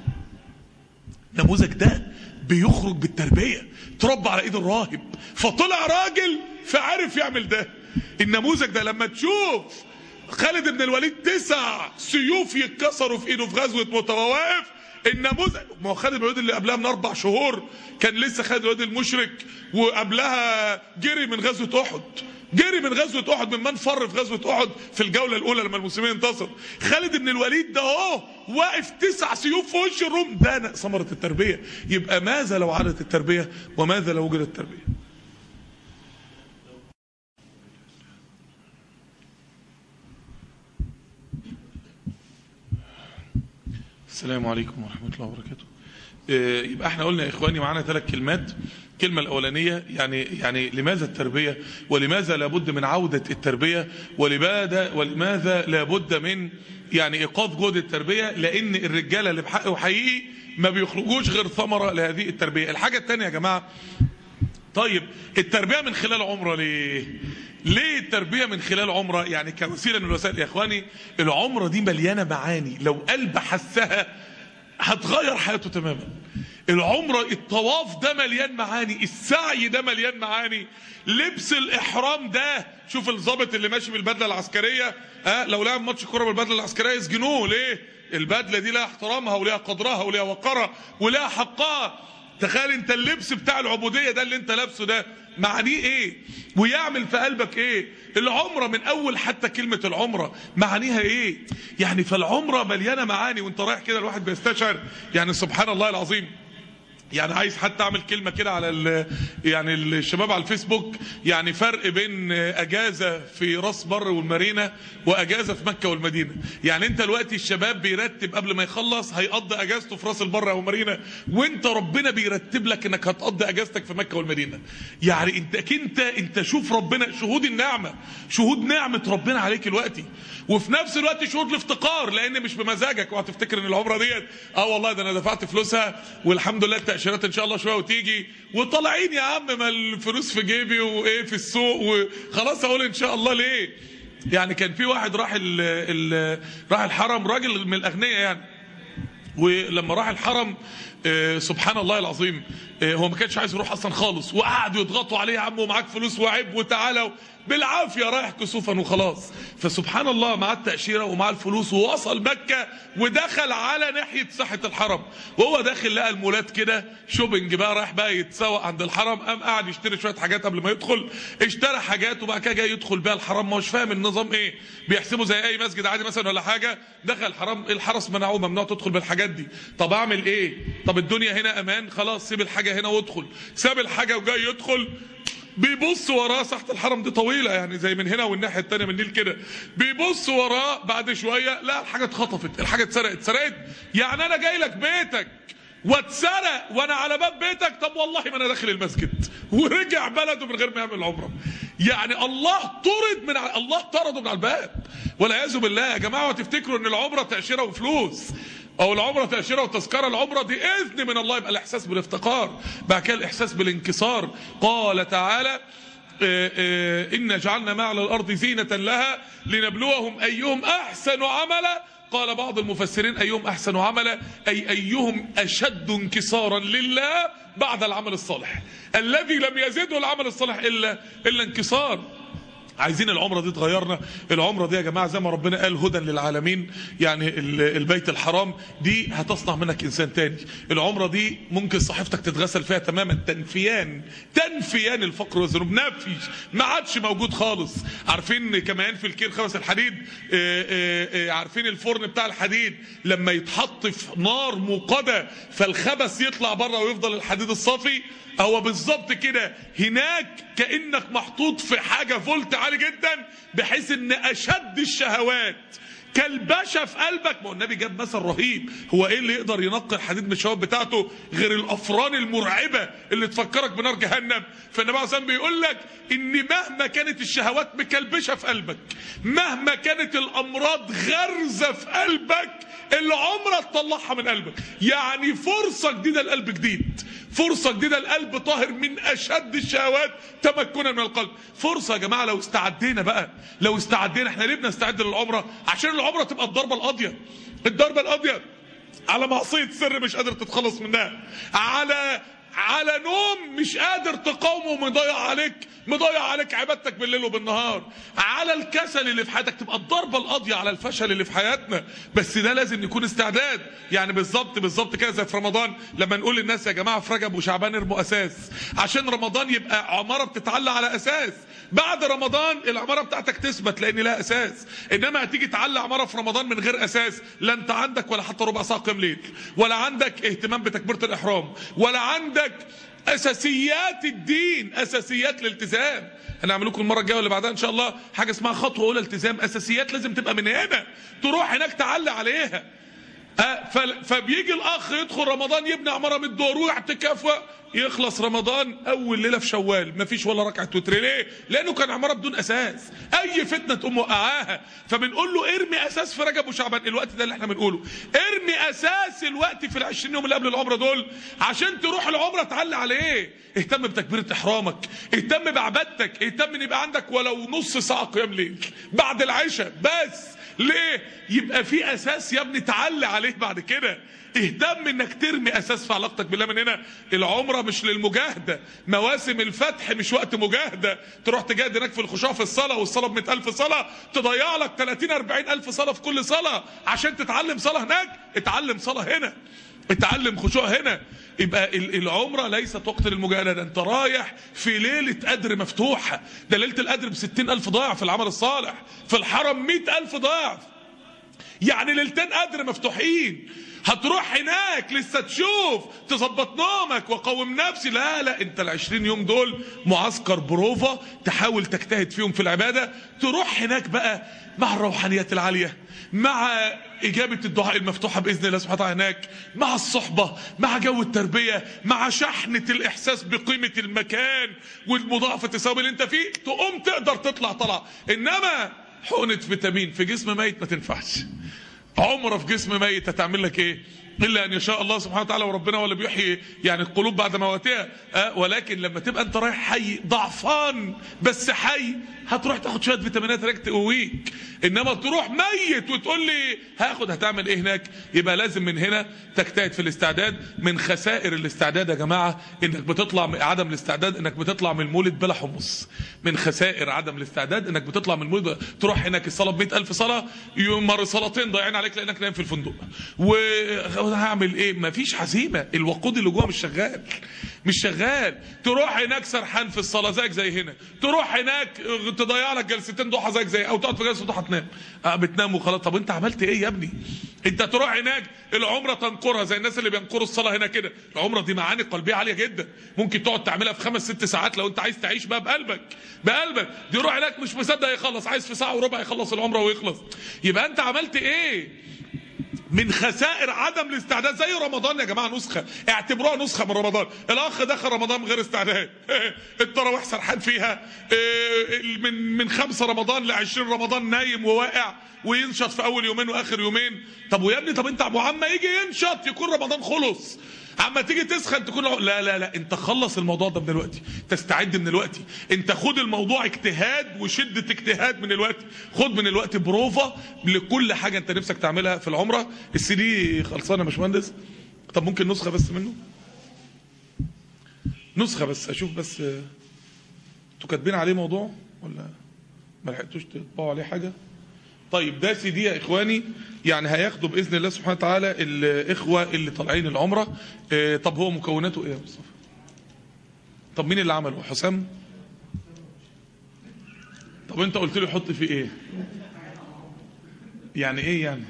S2: النموذج ده بيخرج بالتربيه تربى على ايد الراهب فطلع راجل فعرف يعمل ده النموذج ده لما تشوف خالد بن الوليد تسع سيوف يتكسروا في ايده في غزوه متواقف النموذج ما هو خالد بن الوليد اللي قبلها من اربع شهور كان لسه خالد بن الوليد المشرك وقبلها جري من غزوه احد جري من غزوه احد ممن فر في غزوه احد في الجوله الاولى لما المسلمين انتصروا خالد بن الوليد ده اهو واقف تسع سيوف في وش الروم ده ثمره التربيه يبقى ماذا لو عادت التربيه وماذا لو وجدت التربيه السلام عليكم ورحمة الله وبركاته يبقى احنا قلنا يا اخواني معانا ثلاث كلمات الكلمة الأولانية يعني يعني لماذا التربية ولماذا لابد من عودة التربية ولماذا ولماذا لابد من يعني إيقاف جهد التربية لأن الرجالة اللي بحق وحقيقي ما بيخرجوش غير ثمرة لهذه التربية الحاجة الثانية يا جماعة طيب التربية من خلال عمرة ليه ليه التربية من خلال عمرة يعني كوسيلة من الوسائل يا اخواني العمرة دي مليانة معاني لو قلب حسها هتغير حياته تماما العمرة الطواف ده مليان معاني السعي ده مليان معاني لبس الإحرام ده شوف الضابط اللي ماشي بالبدلة العسكرية ها لو لعب ماتش كورة بالبدلة العسكرية يسجنوه ليه البدلة دي لها احترامها ولها قدرها ولها وقرها ولها حقها تخيل انت اللبس بتاع العبودية ده اللي انت لابسه ده معنيه ايه ويعمل في قلبك ايه العمرة من اول حتى كلمة العمرة معانيها ايه يعني فالعمرة مليانة معاني وانت رايح كده الواحد بيستشعر يعني سبحان الله العظيم يعني عايز حتى اعمل كلمه كده على ال يعني الشباب على الفيسبوك يعني فرق بين اجازه في راس بر والمارينا واجازه في مكه والمدينه يعني انت دلوقتي الشباب بيرتب قبل ما يخلص هيقضي اجازته في راس البر او مارينا وانت ربنا بيرتب لك انك هتقضي اجازتك في مكه والمدينه يعني انت انت انت شوف ربنا شهود النعمه شهود نعمه ربنا عليك دلوقتي وفي نفس الوقت شهود الافتقار لان مش بمزاجك وهتفتكر ان العمره ديت اه والله ده انا دفعت فلوسها والحمد لله التاشيرات ان شاء الله شويه وتيجي وطالعين يا عم ما الفلوس في جيبي وايه في السوق وخلاص اقول ان شاء الله ليه يعني كان في واحد راح ال ال راح الحرم راجل من الاغنياء يعني ولما راح الحرم آه، سبحان الله العظيم آه، هو ما كانش عايز يروح اصلا خالص وقعدوا يضغطوا عليه يا عم ومعاك فلوس وعيب وتعالى بالعافيه رايح كسوفا وخلاص فسبحان الله معاه التاشيره ومعاه الفلوس ووصل مكه ودخل على ناحيه ساحه الحرم وهو داخل لقى المولات كده شوبنج بقى رايح بقى يتسوق عند الحرم قام قاعد يشتري شويه حاجات قبل ما يدخل اشترى حاجات وبعد كده جاي يدخل بيها الحرم ما هوش فاهم النظام ايه بيحسبه زي اي مسجد عادي مثلا ولا حاجه دخل الحرم الحرس منعوه ممنوع تدخل بالحاجات دي طب اعمل ايه طب الدنيا هنا امان خلاص سيب الحاجه هنا وادخل ساب الحاجه وجاي يدخل بيبص وراه ساحه الحرم دي طويله يعني زي من هنا والناحيه الثانيه من النيل كده بيبص وراه بعد شويه لا الحاجه اتخطفت الحاجه اتسرقت اتسرقت يعني انا جاي لك بيتك واتسرق وانا على باب بيتك طب والله ما انا داخل المسجد ورجع بلده من غير ما يعمل عمره يعني الله طرد من ع- الله طرده من على الباب والعياذ بالله يا جماعه وتفتكروا ان العمره تاشيره وفلوس او العمره تاشيره وتذكره العمره دي اذن من الله يبقى الاحساس بالافتقار بعد كده الاحساس بالانكسار قال تعالى آه، آه، إنا جعلنا ما على الأرض زينة لها لنبلوهم أيهم أحسن عملا قال بعض المفسرين أيهم أحسن عملا أي أيهم أشد انكسارا لله بعد العمل الصالح الذي لم يزده العمل الصالح إلا إلا انكسار عايزين العمرة دي تغيرنا العمرة دي يا جماعة زي ما ربنا قال هدى للعالمين يعني ال- البيت الحرام دي هتصنع منك إنسان تاني العمرة دي ممكن صحيفتك تتغسل فيها تماما تنفيان تنفيان الفقر والذنوب نفي ما عادش موجود خالص عارفين كمان في الكير خمس الحديد آه، آه، آه، عارفين الفرن بتاع الحديد لما يتحط في نار موقدة فالخبث يطلع بره ويفضل الحديد الصافي هو بالظبط كده هناك كانك محطوط في حاجه فولت عالي جدا بحيث ان اشد الشهوات كالباشا في قلبك ما هو النبي جاب مثل رهيب هو ايه اللي يقدر ينقي الحديد من الشهوات بتاعته غير الافران المرعبه اللي تفكرك بنار جهنم فالنبي عليه الصلاه والسلام بيقول لك ان مهما كانت الشهوات مكلبشه في قلبك مهما كانت الامراض غرزه في قلبك العمره تطلعها من قلبك يعني فرصه جديده لقلب جديد فرصة جديدة القلب طاهر من أشد الشهوات تمكنا من القلب فرصة يا جماعة لو استعدينا بقى لو استعدينا احنا ليه بنستعد للعمرة عشان العمرة تبقى الضربة القاضية الضربة القاضية على معصية سر مش قادر تتخلص منها على على نوم مش قادر تقاومه مضيع عليك مضيع عليك عبادتك بالليل وبالنهار على الكسل اللي في حياتك تبقى الضربه القاضيه على الفشل اللي في حياتنا بس ده لازم يكون استعداد يعني بالظبط بالظبط كده زي في رمضان لما نقول للناس يا جماعه في رجب وشعبان ارموا اساس عشان رمضان يبقى عماره بتتعلى على اساس بعد رمضان العماره بتاعتك تثبت لان لها اساس انما هتيجي تعلى عماره في رمضان من غير اساس لا انت عندك ولا حتى ربع ساعه قيام ليل ولا عندك اهتمام بتكبيره الاحرام ولا عندك اساسيات الدين اساسيات الالتزام هنعمل لكم المره الجايه واللي بعدها ان شاء الله حاجه اسمها خطوه اولى التزام اساسيات لازم تبقى من هنا تروح هناك تعلي عليها أه، ف- فبيجي الاخ يدخل رمضان يبني عماره من الدور واعتكاف و- يخلص رمضان اول ليله في شوال مفيش ولا ركعه وتر ليه لانه كان عماره بدون اساس اي فتنه تقوم وقعاها فبنقول له ارمي اساس في رجب وشعبان الوقت ده اللي احنا بنقوله ارمي اساس الوقت في ال20 يوم اللي قبل العمره دول عشان تروح العمره تعلي عليه اهتم بتكبيره احرامك اهتم بعبادتك اهتم ان يبقى عندك ولو نص ساعه قيام ليل بعد العشاء بس ليه يبقى في اساس يا ابني تعلي عليه بعد كده اهتم انك ترمي اساس في علاقتك بالله من هنا العمره مش للمجاهده مواسم الفتح مش وقت مجاهده تروح تجاهد هناك في الخشوع في الصلاه والصلاه ب ألف صلاه تضيع لك 30 40 الف صلاه في كل صلاه عشان تتعلم صلاه هناك اتعلم صلاه هنا اتعلم خشوع هنا يبقى ال- العمرة ليست وقت للمجاهدة ده انت رايح في ليلة قدر مفتوحة ده ليلة القدر بستين ألف ضعف في العمل الصالح في الحرم مئة ألف ضعف يعني ليلتين قدر مفتوحين هتروح هناك لسه تشوف تظبط نومك وقوم نفسي لا لا انت العشرين يوم دول معسكر بروفا تحاول تجتهد فيهم في العبادة تروح هناك بقى مع الروحانيات العالية مع إجابة الدعاء المفتوحة بإذن الله سبحانه وتعالى هناك مع الصحبة مع جو التربية مع شحنة الإحساس بقيمة المكان والمضاعفة الثواب اللي أنت فيه تقوم تقدر تطلع طلع إنما حقنة فيتامين في جسم ميت ما تنفعش عمره في جسم ميت هتعمل لك ايه الا ان يشاء الله سبحانه وتعالى وربنا ولا بيحيي يعني القلوب بعد مواتها أه ولكن لما تبقى انت رايح حي ضعفان بس حي هتروح تاخد شويه فيتامينات هناك تقويك انما تروح ميت وتقول لي هاخد هتعمل ايه هناك يبقى لازم من هنا تجتهد في الاستعداد من خسائر الاستعداد يا جماعه انك بتطلع من عدم الاستعداد انك بتطلع من المولد بلا حمص من خسائر عدم الاستعداد انك بتطلع من المولد تروح هناك الصلاه ب 100000 صلاه يمر صلاتين ضايعين عليك لانك نايم في الفندق وهعمل ايه مفيش عزيمه الوقود اللي جوه مش شغال مش شغال تروح هناك سرحان في الصلاه زيك زي هنا تروح هناك تضيع لك جلستين ضحى زيك زي او تقعد في جلسه ضحى تنام أه بتنام وخلاص طب انت عملت ايه يا ابني انت تروح هناك العمره تنقرها زي الناس اللي بينقروا الصلاه هنا كده العمره دي معاني قلبيه عاليه جدا ممكن تقعد تعملها في خمس ست ساعات لو انت عايز تعيش بقى بقلبك بقلبك دي روح هناك مش مصدق يخلص عايز في ساعه وربع يخلص العمره ويخلص يبقى انت عملت ايه من خسائر عدم الاستعداد زي رمضان يا جماعه نسخه اعتبروها نسخه من رمضان الاخ دخل رمضان من غير استعداد التراويح سرحان فيها من من خمسة رمضان ل 20 رمضان نايم وواقع وينشط في اول يومين واخر يومين طب ويا ابني طب انت ابو عم يجي ينشط يكون رمضان خلص اما تيجي تسخن تكون لا لا لا انت خلص الموضوع ده من الوقت تستعد من الوقت انت خد الموضوع اجتهاد وشده اجتهاد من الوقت خد من الوقت بروفا لكل حاجه انت نفسك تعملها في العمره السي دي خلصانه يا باشمهندس طب ممكن نسخه بس منه نسخه بس اشوف بس انتوا كاتبين عليه موضوع ولا ما لحقتوش تطبعوا عليه حاجه طيب ده سي دي يا اخواني يعني هياخدوا باذن الله سبحانه وتعالى الاخوه اللي طالعين العمره اه طب هو مكوناته ايه يا مصطفى طب مين اللي عمله حسام طب انت قلت له حط فيه ايه يعني ايه يعني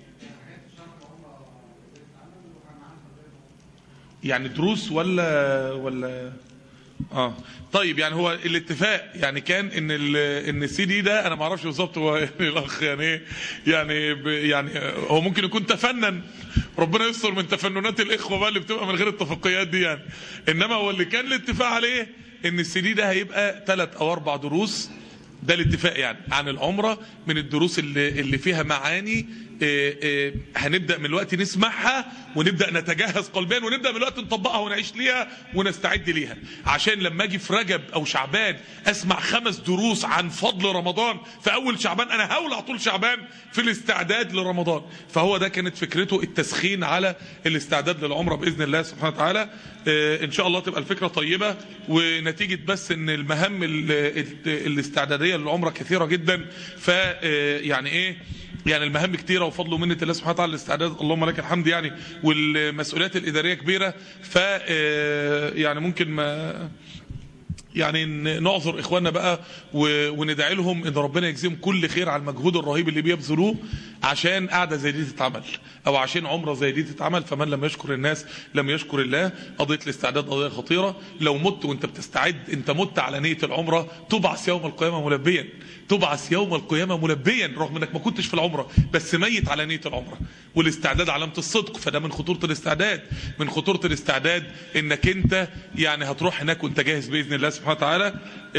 S2: يعني دروس ولا ولا اه طيب يعني هو الاتفاق يعني كان ان ان السي دي ده انا ما اعرفش بالظبط هو يعني الاخ يعني ايه يعني يعني هو ممكن يكون تفنن ربنا يستر من تفننات الاخوه بقى اللي بتبقى من غير الاتفاقيات دي يعني انما هو اللي كان الاتفاق عليه ان السي دي ده هيبقى ثلاث او اربع دروس ده الاتفاق يعني عن العمره من الدروس اللي اللي فيها معاني اه اه هنبدا من الوقت نسمعها ونبدا نتجهز قلبيا ونبدا من الوقت نطبقها ونعيش ليها ونستعد ليها عشان لما اجي في رجب او شعبان اسمع خمس دروس عن فضل رمضان في اول شعبان انا هولع طول شعبان في الاستعداد لرمضان فهو ده كانت فكرته التسخين على الاستعداد للعمره باذن الله سبحانه وتعالى اه ان شاء الله تبقى الفكره طيبه ونتيجه بس ان المهام الاستعداديه للعمره كثيره جدا ف يعني ايه يعني المهام كتيره وفضل ومنه الله سبحانه وتعالى الاستعداد اللهم لك الحمد يعني والمسؤوليات الاداريه كبيره ف يعني ممكن ما يعني نعذر اخواننا بقى وندعي لهم ان ربنا يجزيهم كل خير على المجهود الرهيب اللي بيبذلوه عشان قعده زي دي تتعمل او عشان عمره زي دي تتعمل فمن لم يشكر الناس لم يشكر الله قضيه الاستعداد قضيه خطيره لو مت وانت بتستعد انت مت على نيه العمره تبعث يوم القيامه ملبيا تبعث يوم القيامه ملبيا رغم انك ما كنتش في العمره بس ميت على نيه العمره والاستعداد علامه الصدق فده من خطوره الاستعداد من خطوره الاستعداد انك انت يعني هتروح هناك وانت جاهز باذن الله سبحانه وتعالى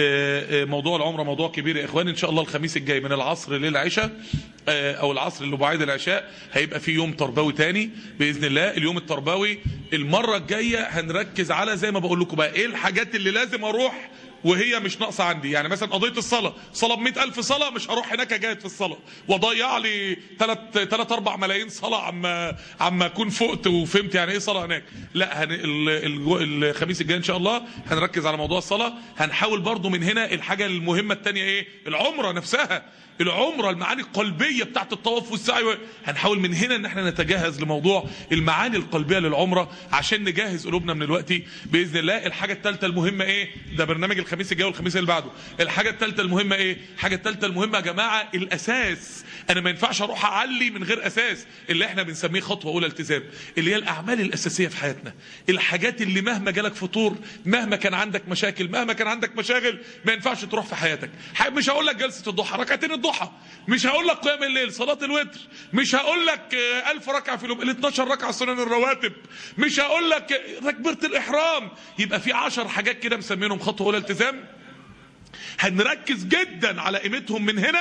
S2: موضوع العمره موضوع كبير يا اخواني ان شاء الله الخميس الجاي من العصر للعشاء او العصر اللي بعد العشاء هيبقى في يوم تربوي تاني باذن الله اليوم التربوي المره الجايه هنركز على زي ما بقول لكم بقى ايه الحاجات اللي لازم اروح وهي مش ناقصه عندي يعني مثلا قضيه الصلاه صلاه ب 100000 صلاه مش هروح هناك اجاهد في الصلاه واضيع لي 3 3 4 ملايين صلاه عما عما اكون فقت وفهمت يعني ايه صلاه هناك لا هن ال... الخميس الجاي ان شاء الله هنركز على موضوع الصلاه هنحاول برضو من هنا الحاجه المهمه الثانيه ايه العمره نفسها العمره المعاني القلبيه بتاعت الطواف والسعي هنحاول من هنا ان احنا نتجهز لموضوع المعاني القلبيه للعمره عشان نجهز قلوبنا من الوقت باذن الله الحاجه الثالثه المهمه ايه ده برنامج الخميس الجاي والخميس اللي بعده الحاجه الثالثه المهمه ايه الحاجه الثالثه المهمه يا جماعه الاساس انا ما ينفعش اروح اعلي من غير اساس اللي احنا بنسميه خطوه اولى التزام اللي هي الاعمال الاساسيه في حياتنا الحاجات اللي مهما جالك فطور مهما كان عندك مشاكل مهما كان عندك مشاغل ما ينفعش تروح في حياتك مش هقول لك جلسه الضحى ركعتين الضحى مش هقول لك قيام الليل صلاه الوتر مش هقول لك ألف ركعه في اليوم ال 12 ركعه سنن الرواتب مش هقول لك تكبيره الاحرام يبقى في 10 حاجات كده مسمينهم خطوه اولى التزام هنركز جدا على قيمتهم من هنا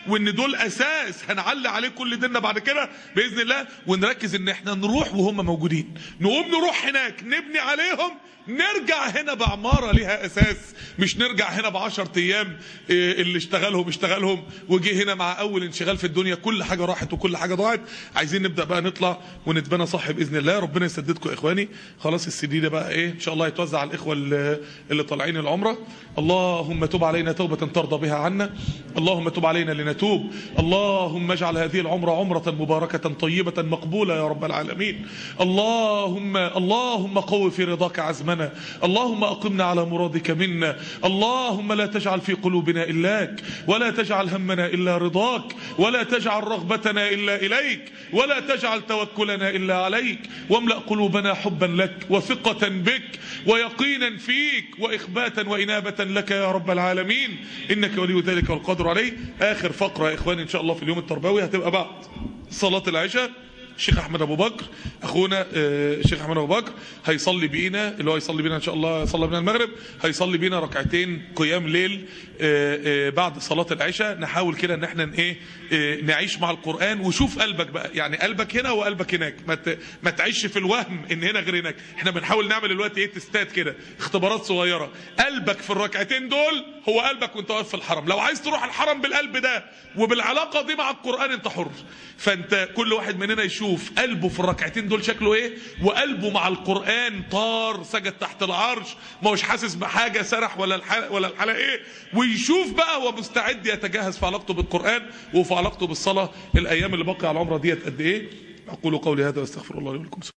S2: وان دول اساس هنعلي عليه كل ديننا بعد كده باذن الله ونركز ان احنا نروح وهم موجودين نقوم نروح هناك نبني عليهم نرجع هنا بعمارة ليها أساس مش نرجع هنا بعشر أيام إيه اللي اشتغلهم اشتغلهم وجي هنا مع أول انشغال في الدنيا كل حاجة راحت وكل حاجة ضاعت عايزين نبدأ بقى نطلع ونتبنى صح بإذن الله ربنا يسددكم يا إخواني خلاص السي ده بقى إيه إن شاء الله يتوزع على الإخوة اللي, اللي طالعين العمرة اللهم تب علينا توبة ترضى بها عنا اللهم تب علينا لنتوب اللهم اجعل هذه العمرة عمرة مباركة طيبة مقبولة يا رب العالمين اللهم اللهم قو في رضاك عزمنا اللهم أقمنا على مرادك منا اللهم لا تجعل في قلوبنا إلاك ولا تجعل همنا إلا رضاك ولا تجعل رغبتنا إلا إليك ولا تجعل توكلنا إلا عليك واملأ قلوبنا حبا لك وثقة بك ويقينا فيك وإخباتا وإنابة لك يا رب العالمين إنك ولي ذلك والقدر عليه آخر فقرة يا إخواني إن شاء الله في اليوم التربوي هتبقى بعد صلاة العشاء الشيخ احمد ابو بكر اخونا الشيخ احمد ابو بكر هيصلي بينا اللي هو هيصلي بينا ان شاء الله يصلي بينا المغرب هيصلي بينا ركعتين قيام ليل بعد صلاه العشاء نحاول كده ان احنا ايه نعيش مع القران وشوف قلبك بقى يعني قلبك هنا وقلبك هناك ما ما تعيش في الوهم ان هنا غير هناك احنا بنحاول نعمل دلوقتي ايه تستات كده اختبارات صغيره قلبك في الركعتين دول هو قلبك وانت واقف في الحرم لو عايز تروح الحرم بالقلب ده وبالعلاقه دي مع القران انت حر فانت كل واحد مننا يشوف يشوف قلبه في الركعتين دول شكله ايه وقلبه مع القرآن طار سجد تحت العرش ما هوش حاسس بحاجة سرح ولا الحلقة ولا الحلقة ايه ويشوف بقى هو مستعد يتجهز في علاقته بالقرآن وفي علاقته بالصلاة الايام اللي باقي على العمرة ديت قد ايه اقول قولي هذا واستغفر الله لي ولكم